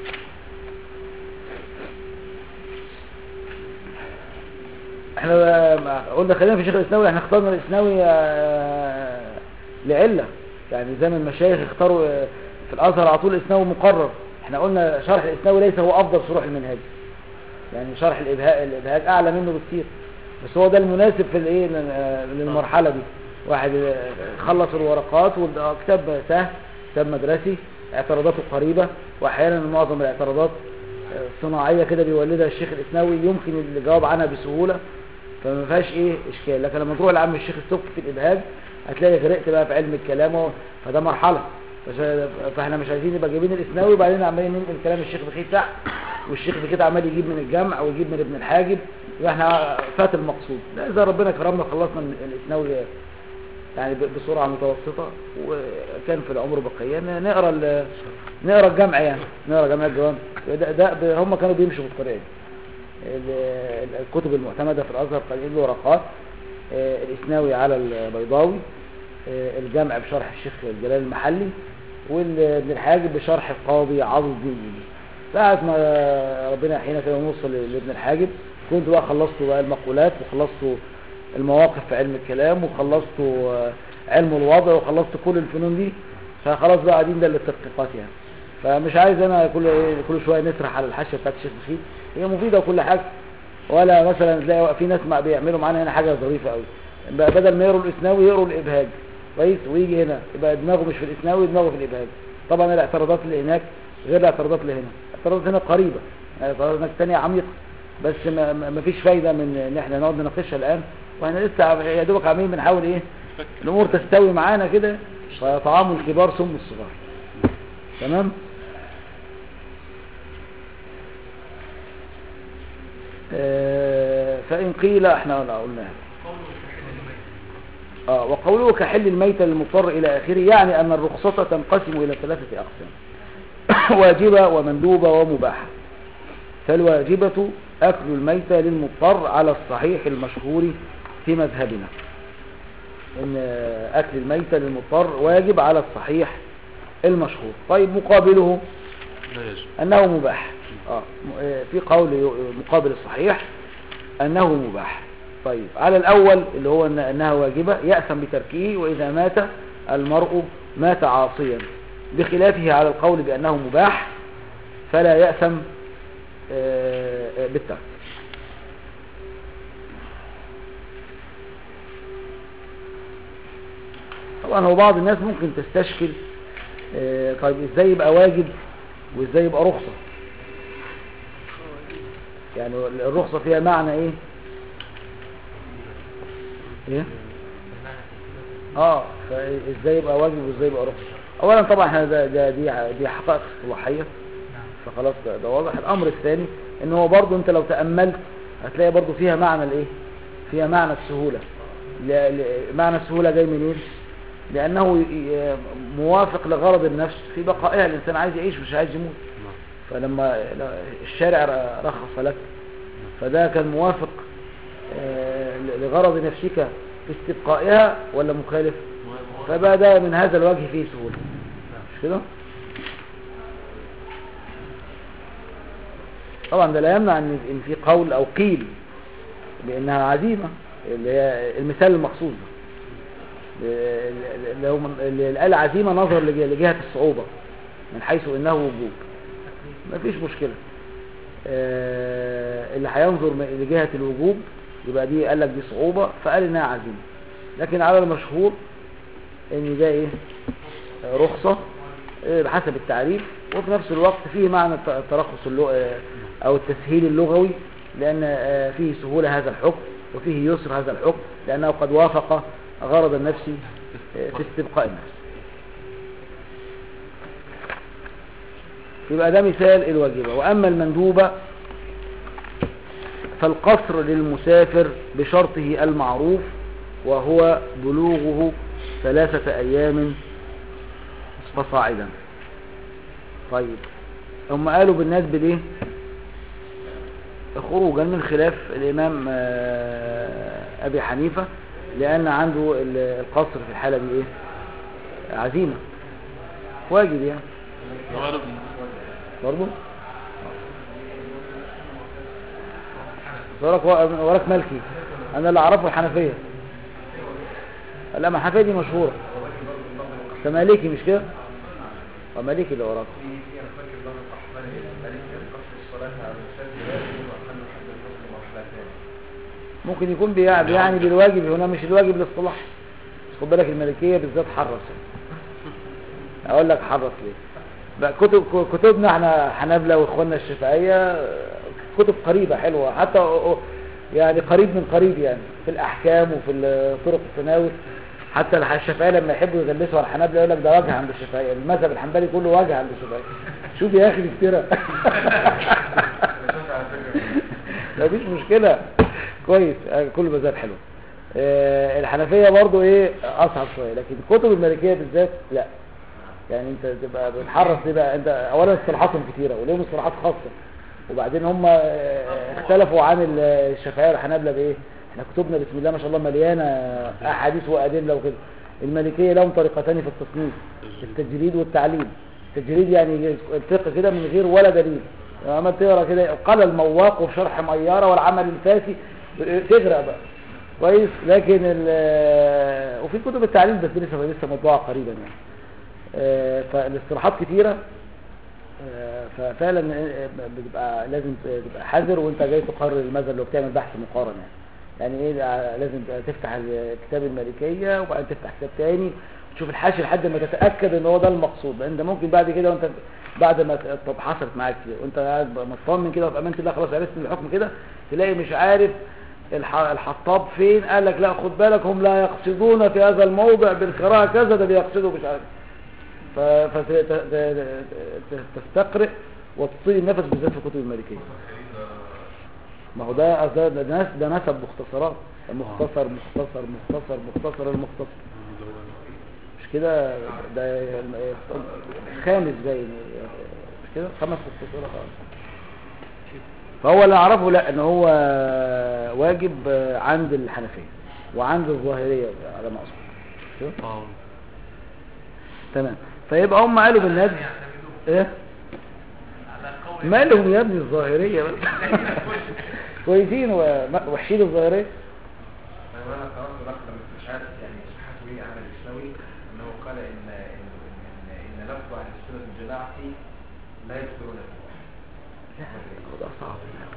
احنا ما- قلنا خلينا في الشيخ الإسناوي احنا اخترنا الإسناوي آه، لعلة يعني زي ما المشايخ اختاروا آه، في الأزهر على طول الإسناوي مقرر احنا قلنا شرح الإسناوي ليس هو أفضل شروح المنهاج يعني شرح الإبهاء الإبهاج أعلى منه بكتير بس هو ده المناسب في الايه لل- للمرحلة دي واحد آه، خلص الورقات وكتاب سهل كتاب مدرسي اعتراضاته قريبة واحيانا معظم الاعتراضات آه، صناعية كده بيولدها الشيخ الإسناوي يمكن الجواب عنها بسهولة فما فيهاش ايه اشكال لكن لما تروح لعم الشيخ السبكي في الابهاج هتلاقي غرقت بقى في علم الكلام و- فده مرحله فش- فاحنا مش عايزين نبقى جايبين الاسناوي وبعدين عمالين ننقل كلام الشيخ بخيت تحت والشيخ بخيت عمال يجيب من الجمع ويجيب من ابن الحاجب يبقى احنا فات المقصود لا اذا ربنا كرمنا خلصنا من الاسناوي يعني ب- بسرعه متوسطه وكان في العمر بقيه ن- نقرا ال- نقرا الجمع يعني نقرا جمع الجوامع ده, ده ب- هم كانوا بيمشوا بالطريقه دي ال- ال- الكتب المعتمدة في الأزهر قليل الورقات آه، الإسناوي على البيضاوي آه، الجمع بشرح الشيخ جلال المحلي وابن الحاجب بشرح القاضي عضو الدين إيدي ساعة ما ربنا يحيينا كده ونوصل لابن الحاجب كنت بقى خلصت بقى المقولات وخلصت المواقف في علم الكلام وخلصت آه، علم الوضع وخلصت كل الفنون دي فخلاص بقى قاعدين ده للتدقيقات يعني فمش عايز انا كل إيه كل شويه نسرح على الحاشيه بتاعت الشيخ بخيت هي مفيده وكل حاجه ولا مثلا تلاقي في ناس ما بيعملوا معانا هنا حاجه ظريفه قوي بقى بدل ما يقروا الاسناوي يقروا الابهاج كويس ويجي هنا يبقى دماغه مش في الاسناوي دماغه في الابهاج طبعا الاعتراضات اللي هناك غير الاعتراضات اللي هنا الاعتراضات هنا قريبه الاعتراضات هناك ثانيه عميقه بس ما, ما ما فيش فايده من ان احنا نقعد نناقشها الان واحنا لسه عم- يا دوبك عاملين بنحاول ايه الامور تستوي معانا كده فطعام الكبار سم الصغار تمام آه، فإن قيل احنا قلنا قلنا آه وقوله كحل الميت للمضطر إلى آخره يعني أن الرخصة تنقسم إلى ثلاثة أقسام واجبة ومندوبة ومباحة فالواجبة أكل الميت للمضطر على الصحيح المشهور في مذهبنا إن آه، أكل الميت للمضطر واجب على الصحيح المشهور طيب مقابله لا يجب أنه مباح آه. م- آه، في قول ي- مقابل الصحيح أنه مباح طيب على الأول اللي هو أن أنها واجبة يأثم بتركه وإذا مات المرء مات عاصيا بخلافه على القول بأنه مباح فلا يأثم آه، آه، بالترك طبعا هو بعض الناس ممكن تستشكل آه، طيب ازاي يبقى واجب وازاي يبقى رخصة يعني الرخصة فيها معنى ايه ايه اه فازاي يبقى واجب وازاي يبقى رخصة اولا طبعا احنا ده, ده دي دي حقائق اصطلاحيه فخلاص ده, ده واضح الامر الثاني ان هو برضو انت لو تاملت هتلاقي برضو فيها معنى الايه فيها معنى السهوله ل- ل- معنى السهولة جاي منين لأنه ي- موافق لغرض النفس في بقائها الإنسان عايز يعيش مش عايز يموت نعم فلما الشارع ر- رخص لك فده كان موافق آه، ل- لغرض نفسك في استبقائها ولا مخالف فبقى ده من هذا الوجه فيه سهولة مش كده طبعا ده لا يمنع ان إن في قول او قيل بانها عزيمة اللي هي المثال المقصود ده. اللي هو من- اللي قال عزيمة نظر لج- لجهة الصعوبة من حيث انه وجوب مفيش مشكلة آه، اللي هينظر م- لجهة الوجوب يبقى دي قال لك دي صعوبة فقال انها عزيمة لكن على المشهور ان ده ايه آه، رخصة آه، بحسب التعريف وفي نفس الوقت فيه معنى الت- الترخص اللغ... آه، او التسهيل اللغوي لان آه، فيه سهولة هذا الحكم وفيه يسر هذا الحكم لانه قد وافق غرض النفس آه، في استبقاء النفس يبقى ده مثال الواجبة وأما المندوبة فالقصر للمسافر بشرطه المعروف وهو بلوغه ثلاثة أيام فصاعدا طيب هم قالوا بالنسبة ليه خروجا من خلاف الإمام آه، أبي حنيفة لأن عنده ال- القصر في الحالة دي إيه عزيمة واجب يعني لو قالوا برضو وراك وراك مالكي انا اللي اعرفه الحنفيه لا ما الحنفيه دي مشهوره انت مالكي مش كده اه مالكي اللي وراك في في انا فاكر بعض الاحوال الملك قصر الصلاه على المسافر واجب واقل حد الفصل مرحلتان ممكن يكون بيع- بيعني بالواجب هنا مش الواجب الاصطلاح بس خد بالك الملكيه بالذات حرص اقول لك حرص ليه بقى كتب كتبنا احنا حنابلة واخواننا الشافعيه كتب قريبه حلوه حتى يعني قريب من قريب يعني في الاحكام وفي ال- طرق التناول حتى الح- الشافعيه لما يحبوا يغلسوا على الحنابلة يقول لك ده وجه عند الشافعيه المذهب الحنبلي كله وجه عند الشافعيه شوف يا اخي الافتراء شفت على فكره مفيش مشكلة كويس آه، كل مزاج حلو آه، الحنفية برضو ايه اصعب شوية لكن الكتب المالكية بالذات لا يعني انت تبقى بتحرص دي بقى انت اولا اصطلاحاتهم كتيرة وليهم اصطلاحات خاصة وبعدين هم آه، اختلفوا عن ال- الشافعية والحنابلة بايه احنا كتبنا بسم الله ما شاء الله مليانة احاديث وادلة وكده المالكية لهم طريقتان في التصنيف التجريد والتعليل التجريد يعني الفقه كده من غير ولا دليل لما تقرا كده قال المواق وفي شرح ميارة والعمل الفاسي تغرق بقى كويس لكن ال- وفي كتب التعليل بس دي لسه لسه مطبوعه قريبا يعني آه، فالاصطلاحات كتيره آه، ففعلا آه، بتبقى لازم تبقى حذر وانت جاي تقرر المذهب لو بتعمل بحث مقارنه يعني يعني ايه آه، لازم تفتح كتاب المالكيه وبعدين تفتح كتاب تاني تشوف الحاشي لحد ما تتاكد ان هو ده المقصود لان ده ممكن بعد كده وانت بعد ما ت- طب حصلت معاك كده وانت قاعد مطمن كده وفي امان الله خلاص عرفت الحكم كده تلاقي مش عارف الح- الحطاب فين قال لك لا خد بالك هم لا يقصدون في هذا الموضع بالقراءه كذا ده بيقصدوا مش عارف فتستقرئ وتطيل النفس بالذات في الكتب المالكيه ما هو ده ده ده, نس- ده نسب مختصرات مختصر مختصر مختصر مختصر المختصر مش كده ده خامس باين مش كده خمس مختصرات آه. فهو اللي اعرفه لا ان هو واجب عند الحنفيه وعند الظاهريه على ما اذكر مش كده؟ اه تمام فيبقى هم قالوا بالنادي ايه على قول مالهم يا ابني الظاهريه بس كويسين وما- وحشين الظاهريه انا انا قرات نقل مش عارف يعني صحته ايه عن الاسلامي انه قال ان ان ان, إن لفظ اهل السنه الجماعه لا يذكرون ده صعب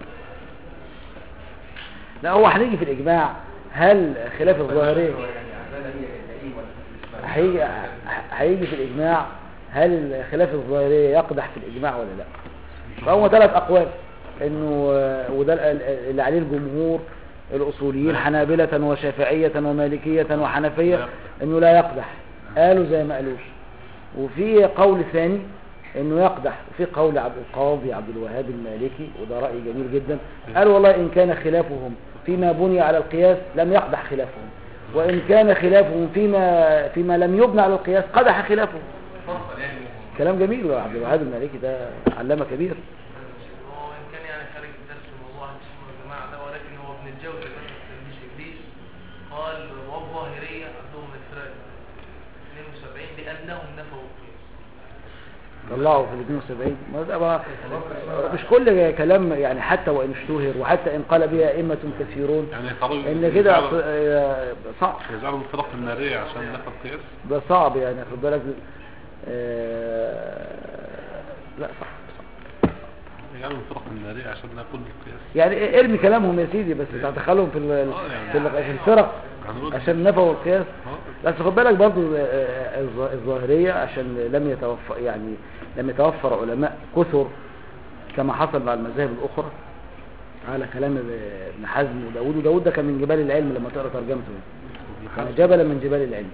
لا هو هنيجي في الاجماع هل خلاف الظاهريه يعني عزال هي ايه ولا في الاسلام هيجي هيجي في الاجماع هل خلاف الظاهريه يقدح في الاجماع ولا لا فهو ثلاث اقوال انه وده ال- اللي عليه الجمهور الاصوليين حنابلة وشافعية ومالكية وحنفية انه لا يقدح قالوا زي ما قالوش وفي قول ثاني انه يقدح وفي قول عبد القاضي عبد الوهاب المالكي وده رأي جميل جدا قال والله ان كان خلافهم فيما بني على القياس لم يقدح خلافهم وإن كان خلافه فيما فيما لم يبنى على القياس قدح خلافه فصل يعني كلام جميل عبد الوهاب المالكي ده علامة كبير هو ان كان يعني خارج الدرس الموضوع عن السنه والجماعه ده ولكن هو ابن الجوزي مثلا في تلميذ ابليس قال والظاهريه عندهم من الفرق 72 لانهم نفوا القياس طلعوا في ال 72 ما ده بقى مش كل كلام يعني حتى وإن اشتهر وحتى إن قال بها أئمة كثيرون يعني خرج إن كده آه، صعب يجعلوا الفرق النارية عشان نفى القياس ده صعب يعني خد بالك آه، لا صعب صعب. يجعلوا الفرق النارية عشان ناكل القياس يعني ارمي كلامهم يا سيدي بس تدخلهم في ال- في ال- في الفرق هنقول عشان نفوا القياس اه بس خد بالك برضو آه، الظ- الظاهرية عشان لم يتوفر يعني لم يتوفر علماء كثر كما حصل مع المذاهب الأخرى على كلام ابن حزم وداود وداود ده كان من جبال العلم لما تقرا ترجمته كان جبلا من جبال العلم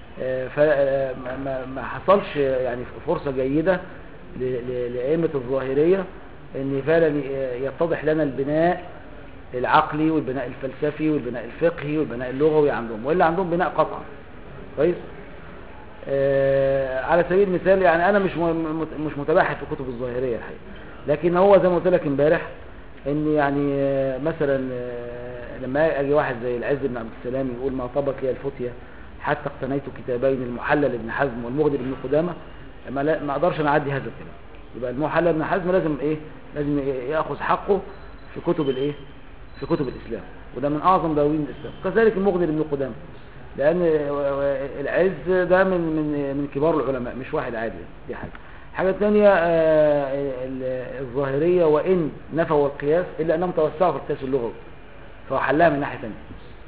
فما ما حصلش يعني فرصة جيدة ل- ل- لأئمة الظاهرية ان فعلا يتضح لنا البناء العقلي والبناء الفلسفي والبناء الفقهي والبناء اللغوي عندهم وإلا عندهم بناء قطعا كويس آه على سبيل المثال يعني انا مش م- مت- مش متباحث في كتب الظاهريه الحقيقه لكن هو زي ما قلت لك امبارح ان يعني آه، مثلا آه، لما اجي واحد زي العز بن عبد السلام يقول ما طبق لي الفتيه حتى اقتنيت كتابين المحلل ابن حزم والمغني ابن قدامه ما, لا- ما اقدرش انا اعدي هذا الكلام يبقى المحلل ابن حزم لازم ايه لازم ياخذ حقه في كتب الايه في كتب الاسلام وده من اعظم دواوين الاسلام كذلك المغني ابن قدامه لان العز ده من من من كبار العلماء مش واحد عادي دي حاجه حاجه ثانيه الظاهريه وان نفوا القياس الا انهم توسعوا في القياس اللغوي فحلها من ناحيه ثانيه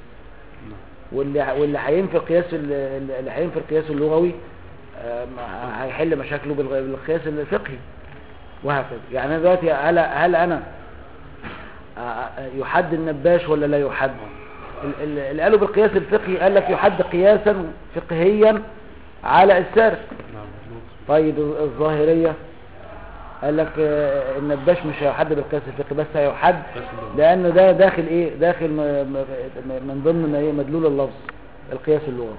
واللي واللي هينفي القياس ال- اللي هينفي القياس اللغوي آه، ما- هيحل مشاكله بالغ- بالقياس الفقهي وهكذا يعني أنا دلوقتي هل هل انا آه، آه، يحد النباش ولا لا يحد ال- ال- اللي قالوا بالقياس الفقهي قال لك يحد قياسا فقهيا على السارق نعم مظبوط. طيب الظاهرية قال لك آه، النباش مش هيحد بالقياس الفقهي بس هيحد قياس اللغة. لان ده داخل ايه داخل م- م- من ضمن ما ايه مدلول اللفظ القياس اللغوي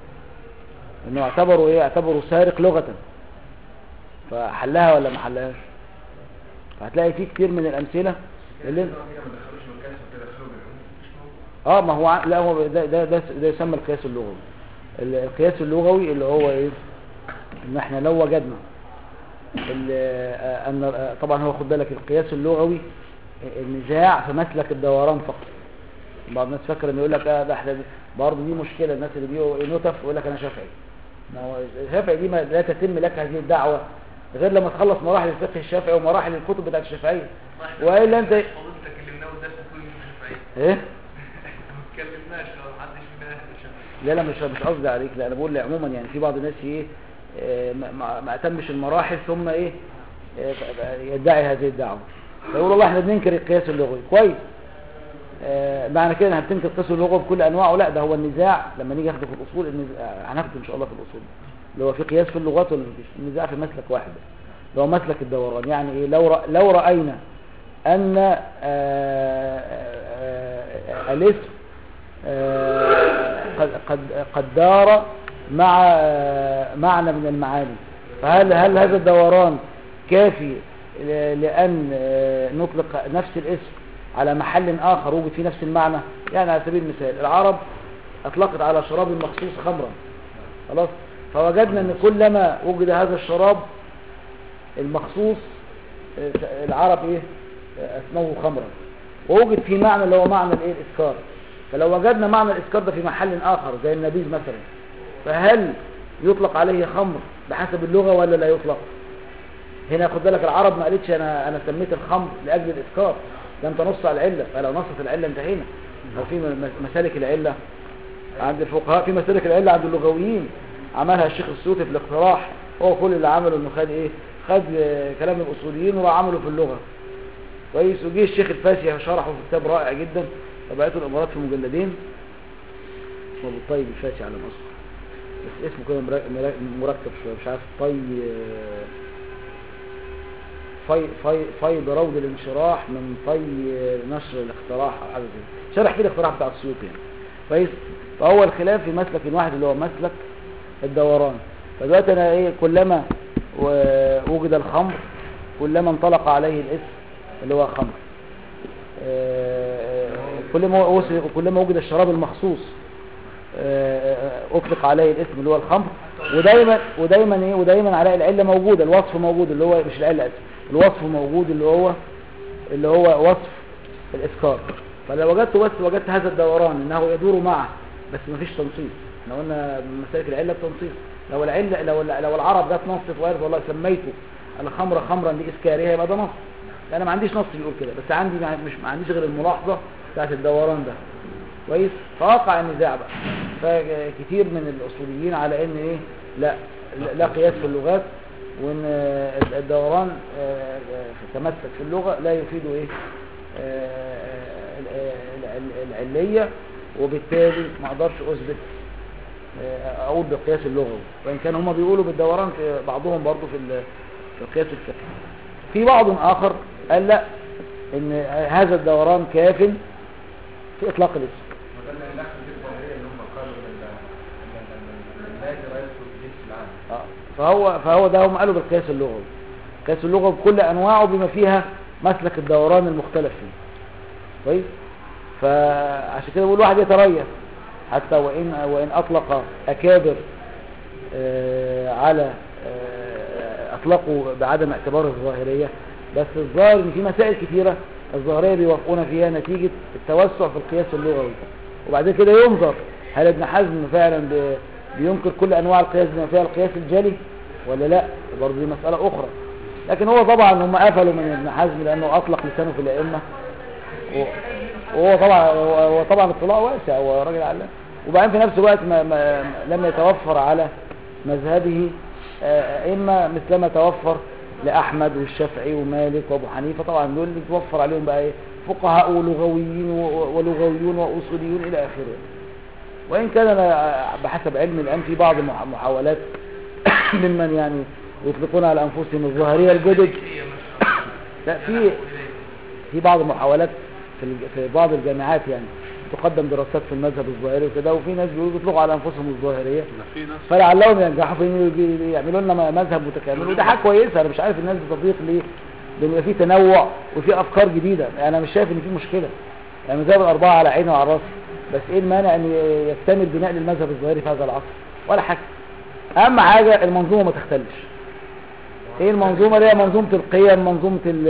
انه اعتبروا ايه اعتبروا سارق لغة فحلها ولا ما حلهاش فهتلاقي فيه كتير من الامثلة اللي كده ما دخلوش بالكاس وكده دخلوا بالعموم اه ما هو ع- لا هو ده ده ده, ده يسمى القياس اللغوي ال- القياس اللغوي اللي هو ايه ان احنا لو وجدنا ال- آه، ان آه، طبعا هو خد بالك القياس اللغوي آه، النزاع في مسلك الدوران فقط بعض الناس فاكر انه يقول لك اه ده احنا برضه دي مشكله الناس اللي بيقوا إيه نتف يقول لك انا شافعي ما هو الشافعي دي ما لا تتم لك هذه الدعوه غير لما تخلص مراحل الفقه الشافعي ومراحل الكتب بتاعت الشافعيه والا انت حضرتك كلمناه والدرس كله مش شافعي ايه ما اتكلمناش خالص محدش فينا شافعي لا لا مش مش قصدي عليك لا انا بقول عموما يعني في بعض الناس ايه آه، ما- ما ما اتمش المراحل ثم ايه آه، يدعي هذه الدعوه فيقول والله احنا بننكر القياس اللغوي كويس آه، معنى كده انها بتنكر القياس اللغوي بكل انواعه لا ده هو النزاع لما نيجي ناخده في الاصول النزاع هناخده ان شاء الله في الاصول اللي هو في قياس في اللغات ولا مفيش النزاع في مسلك واحد بس اللي هو مسلك الدوران يعني ايه لو رأ- لو راينا ان آه، آه، آه، الاسم آه، قد قد قد دار مع آه، معنى من المعاني فهل هل هذا الدوران كافي ل- لأن آه، نطلق نفس الاسم على محل آخر وجد فيه نفس المعنى يعني على سبيل المثال العرب أطلقت على شراب مخصوص خمرا خلاص فوجدنا أن كلما وجد هذا الشراب المخصوص آه، العرب إيه آه، أسموه خمرا ووجد في معنى اللي هو معنى الايه الاسكار فلو وجدنا معنى الاسكار ده في محل اخر زي النبيذ مثلا فهل يطلق عليه خمر بحسب اللغة ولا لا يطلق هنا خد بالك العرب ما قالتش انا انا سميت الخمر لاجل الاسكار لم تنص على العله فلو نصت العله انتهينا او في م- مسالك العله عند الفقهاء في مسالك العله عند اللغويين عملها الشيخ السيوطي في الاقتراح هو كل اللي عمله انه خد ايه خد آه، كلام الاصوليين وراح عمله في اللغه كويس وجه الشيخ الفاسي شرحه في كتاب رائع جدا طبعته الامارات في مجلدين اسمه ابو الطيب الفاسي على مصر بس اسمه كده مرا- مرا- مركب شويه مش عارف طي في في فيض روض الانشراح من طي نشر الاقتراح او حاجه زي كده. شرح فيه الاقتراح بتاع السيوطي يعني كويس فهو الخلاف في مسلك واحد اللي هو مسلك الدوران فدلوقتي انا ايه كلما و- وجد الخمر كلما انطلق عليه الاسم اللي هو خمر آه، كلما وصل كلما وجد الشراب المخصوص آه، آه، اطلق عليه الاسم اللي هو الخمر ودايما ودايما ايه ودايما على العله موجوده الوصف موجود اللي هو مش العله اسف الوصف موجود اللي هو اللي هو وصف الاسكار فلو وجدت بس وجدت هذا الدوران انه يدور معه بس مفيش تنصيص احنا قلنا مسالك العله بتنصيص لو العله لو لو العرب جت نص وارد والله سميته الخمر خمرا لاسكارها يبقى ده نص انا ما عنديش نص بيقول كده بس عندي مع- مش ما عنديش غير الملاحظه بتاعت الدوران ده كويس فوقع النزاع بقى فكتير من الاصوليين على ان ايه لا لا قياس في اللغات وان آه، الدوران آه، آه، تمسك في اللغه لا يفيد ايه آه، ال- ال- العليه وبالتالي ما اقدرش اثبت آه، اقول بالقياس اللغوي وان كان هم بيقولوا بالدوران في بعضهم برضو في ال- في القياس الفقهي في بعض اخر قال لا ان هذا الدوران كاف في اطلاق الاسم وده اللي الاخر دي الظاهريه اللي هم قالوا ان ال- ان ال- ان النادي لا يدخل في جنس العام آه. فهو فهو ده هم قالوا بالقياس اللغوي القياس اللغوي بكل انواعه بما فيها مسلك الدوران المختلف فيه كويس فعشان كده بقول واحد يتريث حتى وان وان اطلق اكابر آه، على آه، اطلقوا بعدم اعتبار الظاهريه بس الظاهر ان في مسائل كثيره الظاهريه بيوافقون فيها نتيجه التوسع في القياس اللغوي وبعدين كده ينظر هل ابن حزم فعلا بي- بينكر كل انواع القياس بما فيها القياس الجلي ولا لا برضه دي مساله اخرى لكن هو طبعا هم قفلوا من ابن حزم لانه اطلق لسانه في الائمه و- وهو طبعا هو هو طبعا اطلاع واسع هو راجل علام وبعدين في نفس الوقت ما ما لم يتوفر على مذهبه آه، ائمه مثلما توفر لاحمد والشافعي ومالك وابو حنيفه طبعا دول اللي توفر عليهم بقى ايه فقهاء ولغويين و- ولغويون واصوليون الى اخره وان كان انا بحسب علمي الان في بعض المح- محاولات ممن يعني يطلقون على انفسهم الظاهريه الجدد هي ما شاء الله لا في في بعض المحاولات في الج- في بعض الجامعات يعني تقدم دراسات في المذهب الظاهري وكده وفي ناس بيقولوا بيطلقوا على انفسهم الظاهريه ده في ناس فلعلهم ينجحوا في إن يجي- يعملوا لنا م- مذهب متكامل وده حاجه كويسه انا مش عارف الناس بتضيق ليه لان يبقى في تنوع وفي افكار جديده انا مش شايف ان في مشكله يعني مذاهب الاربعه على عيني وعلى راسي بس ايه المانع ان ي- يكتمل بناء للمذهب الظاهري في هذا العصر ولا حاجه اهم حاجه المنظومه ما تختلش ايه المنظومه اللي هي منظومه القيم منظومه ال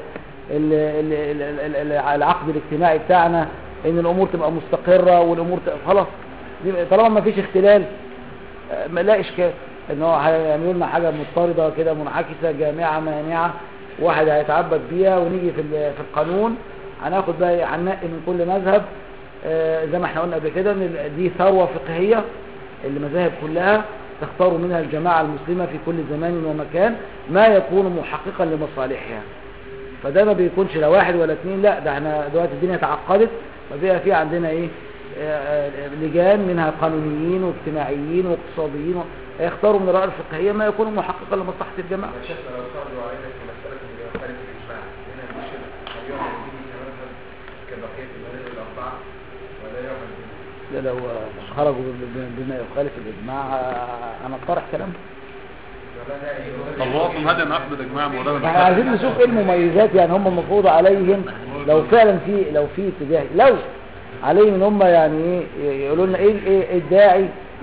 ال ال ال ال ال العقد الاجتماعي بتاعنا ان الامور تبقى مستقره والامور تبقى خلاص دي- طالما ما فيش اختلال آه، ما لا اشكال ان هو هيعملوا لنا حاجه مضطرده كده منعكسه جامعه مانعه واحد هيتعبد بيها ونيجي في ال- في القانون هناخد بقى إيه، هننقي من كل مذهب آه، زي ما احنا قلنا قبل كده ان ال- دي ثروه فقهيه المذاهب كلها تختار منها الجماعه المسلمه في كل زمان ومكان ما يكون محققا لمصالحها فده ما بيكونش لا واحد ولا اثنين لا ده احنا دلوقتي الدنيا تعقدت فبقى في عندنا ايه آه، آه، لجان منها قانونيين واجتماعيين واقتصاديين و- يختاروا من الرأي الفقهية ما يكون محققا لمصلحة الجماعة يا شيخنا لو فرضوا علينا في مسألة اللي يخالف الإجماع هنا المشكلة هل يعمل به كمذهب كبقية المذاهب الأربعة ولا يعمل به؟ ده لو آه، خرجوا ب- بما يخالف الإجماع آه، أنا اقترح كلام ولا لا طب هو اصلا هذا نقد الاجماع مولانا احنا عايزين نشوف ايه المميزات يعني هم المفروض عليهم لو فعلا في لو في اتجاه لو عليهم ان هم يعني ايه يقولوا لنا ايه ايه الداعي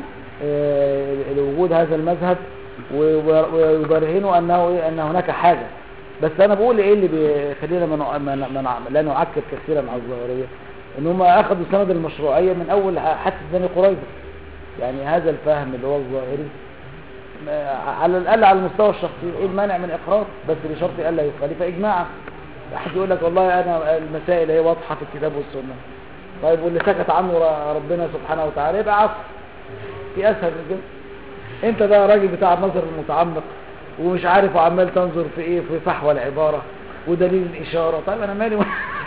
آه، لوجود هذا المذهب و- و- ويبرهنوا انه ايه ان هناك حاجه بس انا بقول ايه اللي بيخلينا ما نع- ما ن- ما نع- لا نعكر كثيرا على الظاهريه ان هم اخذوا سند المشروعيه من اول ح- حادثه بني قريظه يعني هذا الفهم اللي هو الظاهري ما- على الاقل على المستوى الشخصي ايه المانع من اقرار بس بشرط الا يخالف اجماعا واحد يقول لك والله انا المسائل هي واضحه في الكتاب والسنه طيب واللي سكت عنه ر- ربنا سبحانه وتعالى يبقى عفو في اسهل من كده انت بقى راجل بتاع النظر المتعمق ومش عارف وعمال تنظر في ايه في فحوى العباره ودليل الاشاره طيب انا مالي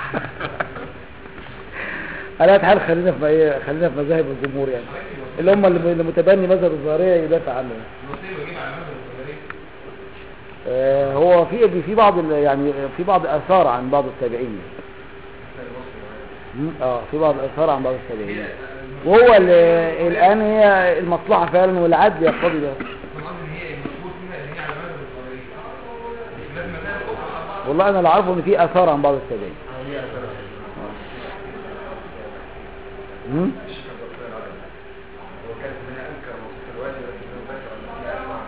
على أي حال خلينا في ايه خلينا في مذاهب الجمهور يعني اللي هم اللي اللي متبني مذهب الظاهريه يدافع عنه يعني. المصيبة جيب على مذهب الظاهري آه، هو في في بعض ال- يعني في بعض اثار عن بعض التابعين مم، اه في بعض الاثار عن بعض التابعين وهو اللي الان هي المصلحه فعلا والعدل يقتضي ده طبعا ان هي المشهور فيها ان هي على مذهب القدريه مش لازم مسائل اخرى والله انا اللي عارفه ان في اثار عن بعض التابعين مم؟ الشيخ الدكتور العربي هو كان هنا انكر موقف الواجب لكنه ذكر ان في اسماء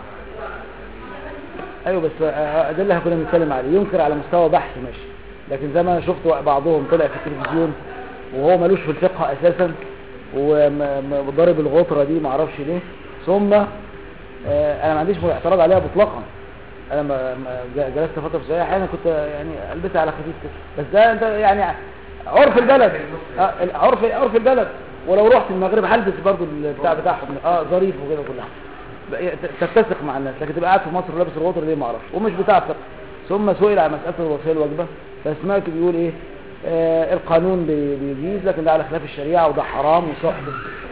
ايوه بس آه، ده اللي كنا بنتكلم عليه ينكر على مستوى بحث ماشي لكن زي ما انا شفت بعضهم طلع في التلفزيون وهو ملوش في الفقه اساسا وضارب الغطره دي معرفش ليه ثم آه، انا ما عنديش اعتراض عليها مطلقا انا ما ما ج- جلست فتره في السعوديه احيانا كنت يعني البسها على خفيف كده بس ده انت يعني عرف البلد آه، عرف عرف البلد ولو رحت المغرب هلبس برضو البتاع بتاعهم اه ظريف وكده كل حاجه بقى- تتسق مع الناس لكن تبقى قاعد في مصر لابس الغطره دي ما اعرفش ومش بتاع فقه ثم سئل على مساله الوصيه الواجبه فسمعت بيقول ايه آه القانون بي- بيجيز لكن ده على خلاف الشريعه وده حرام وصحب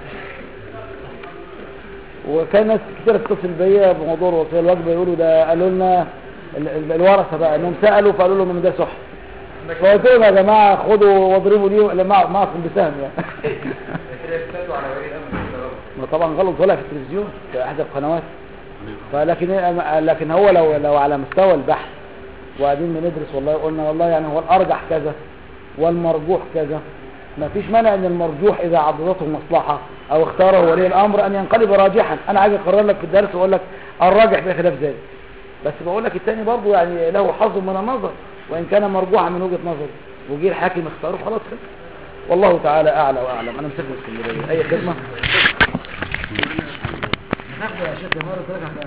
وكان ناس كتير تتصل بيا بموضوع الوصيه الواجبه يقولوا ده قالوا لنا ال- ال- الورثه بقى انهم سالوا فقالوا لهم ان ده صح فقلت لهم يا جماعه خدوا واضربوا لي ولا مع- معكم بسهم يعني كده يفتدوا على ولي الامر كده غلط ما طبعا غلط طلع في التلفزيون في احد القنوات فلكن لكن هو لو لو على مستوى البحث وقاعدين بندرس والله قلنا والله يعني هو الارجح كذا والمرجوح كذا ما فيش مانع ان المرجوح اذا عضدته مصلحه او اختاره ولي الامر ان ينقلب راجحا انا عايز اقرر لك في الدرس واقول لك الراجح بخلاف ذلك بس بقول لك الثاني برضه يعني له حظ من النظر وان كان مرجوحا من وجهه نظر وجي الحاكم اختاره خلاص كده والله تعالى اعلى واعلم انا مسافر اسكندريه اي خدمه ناخد يا شيخ مرة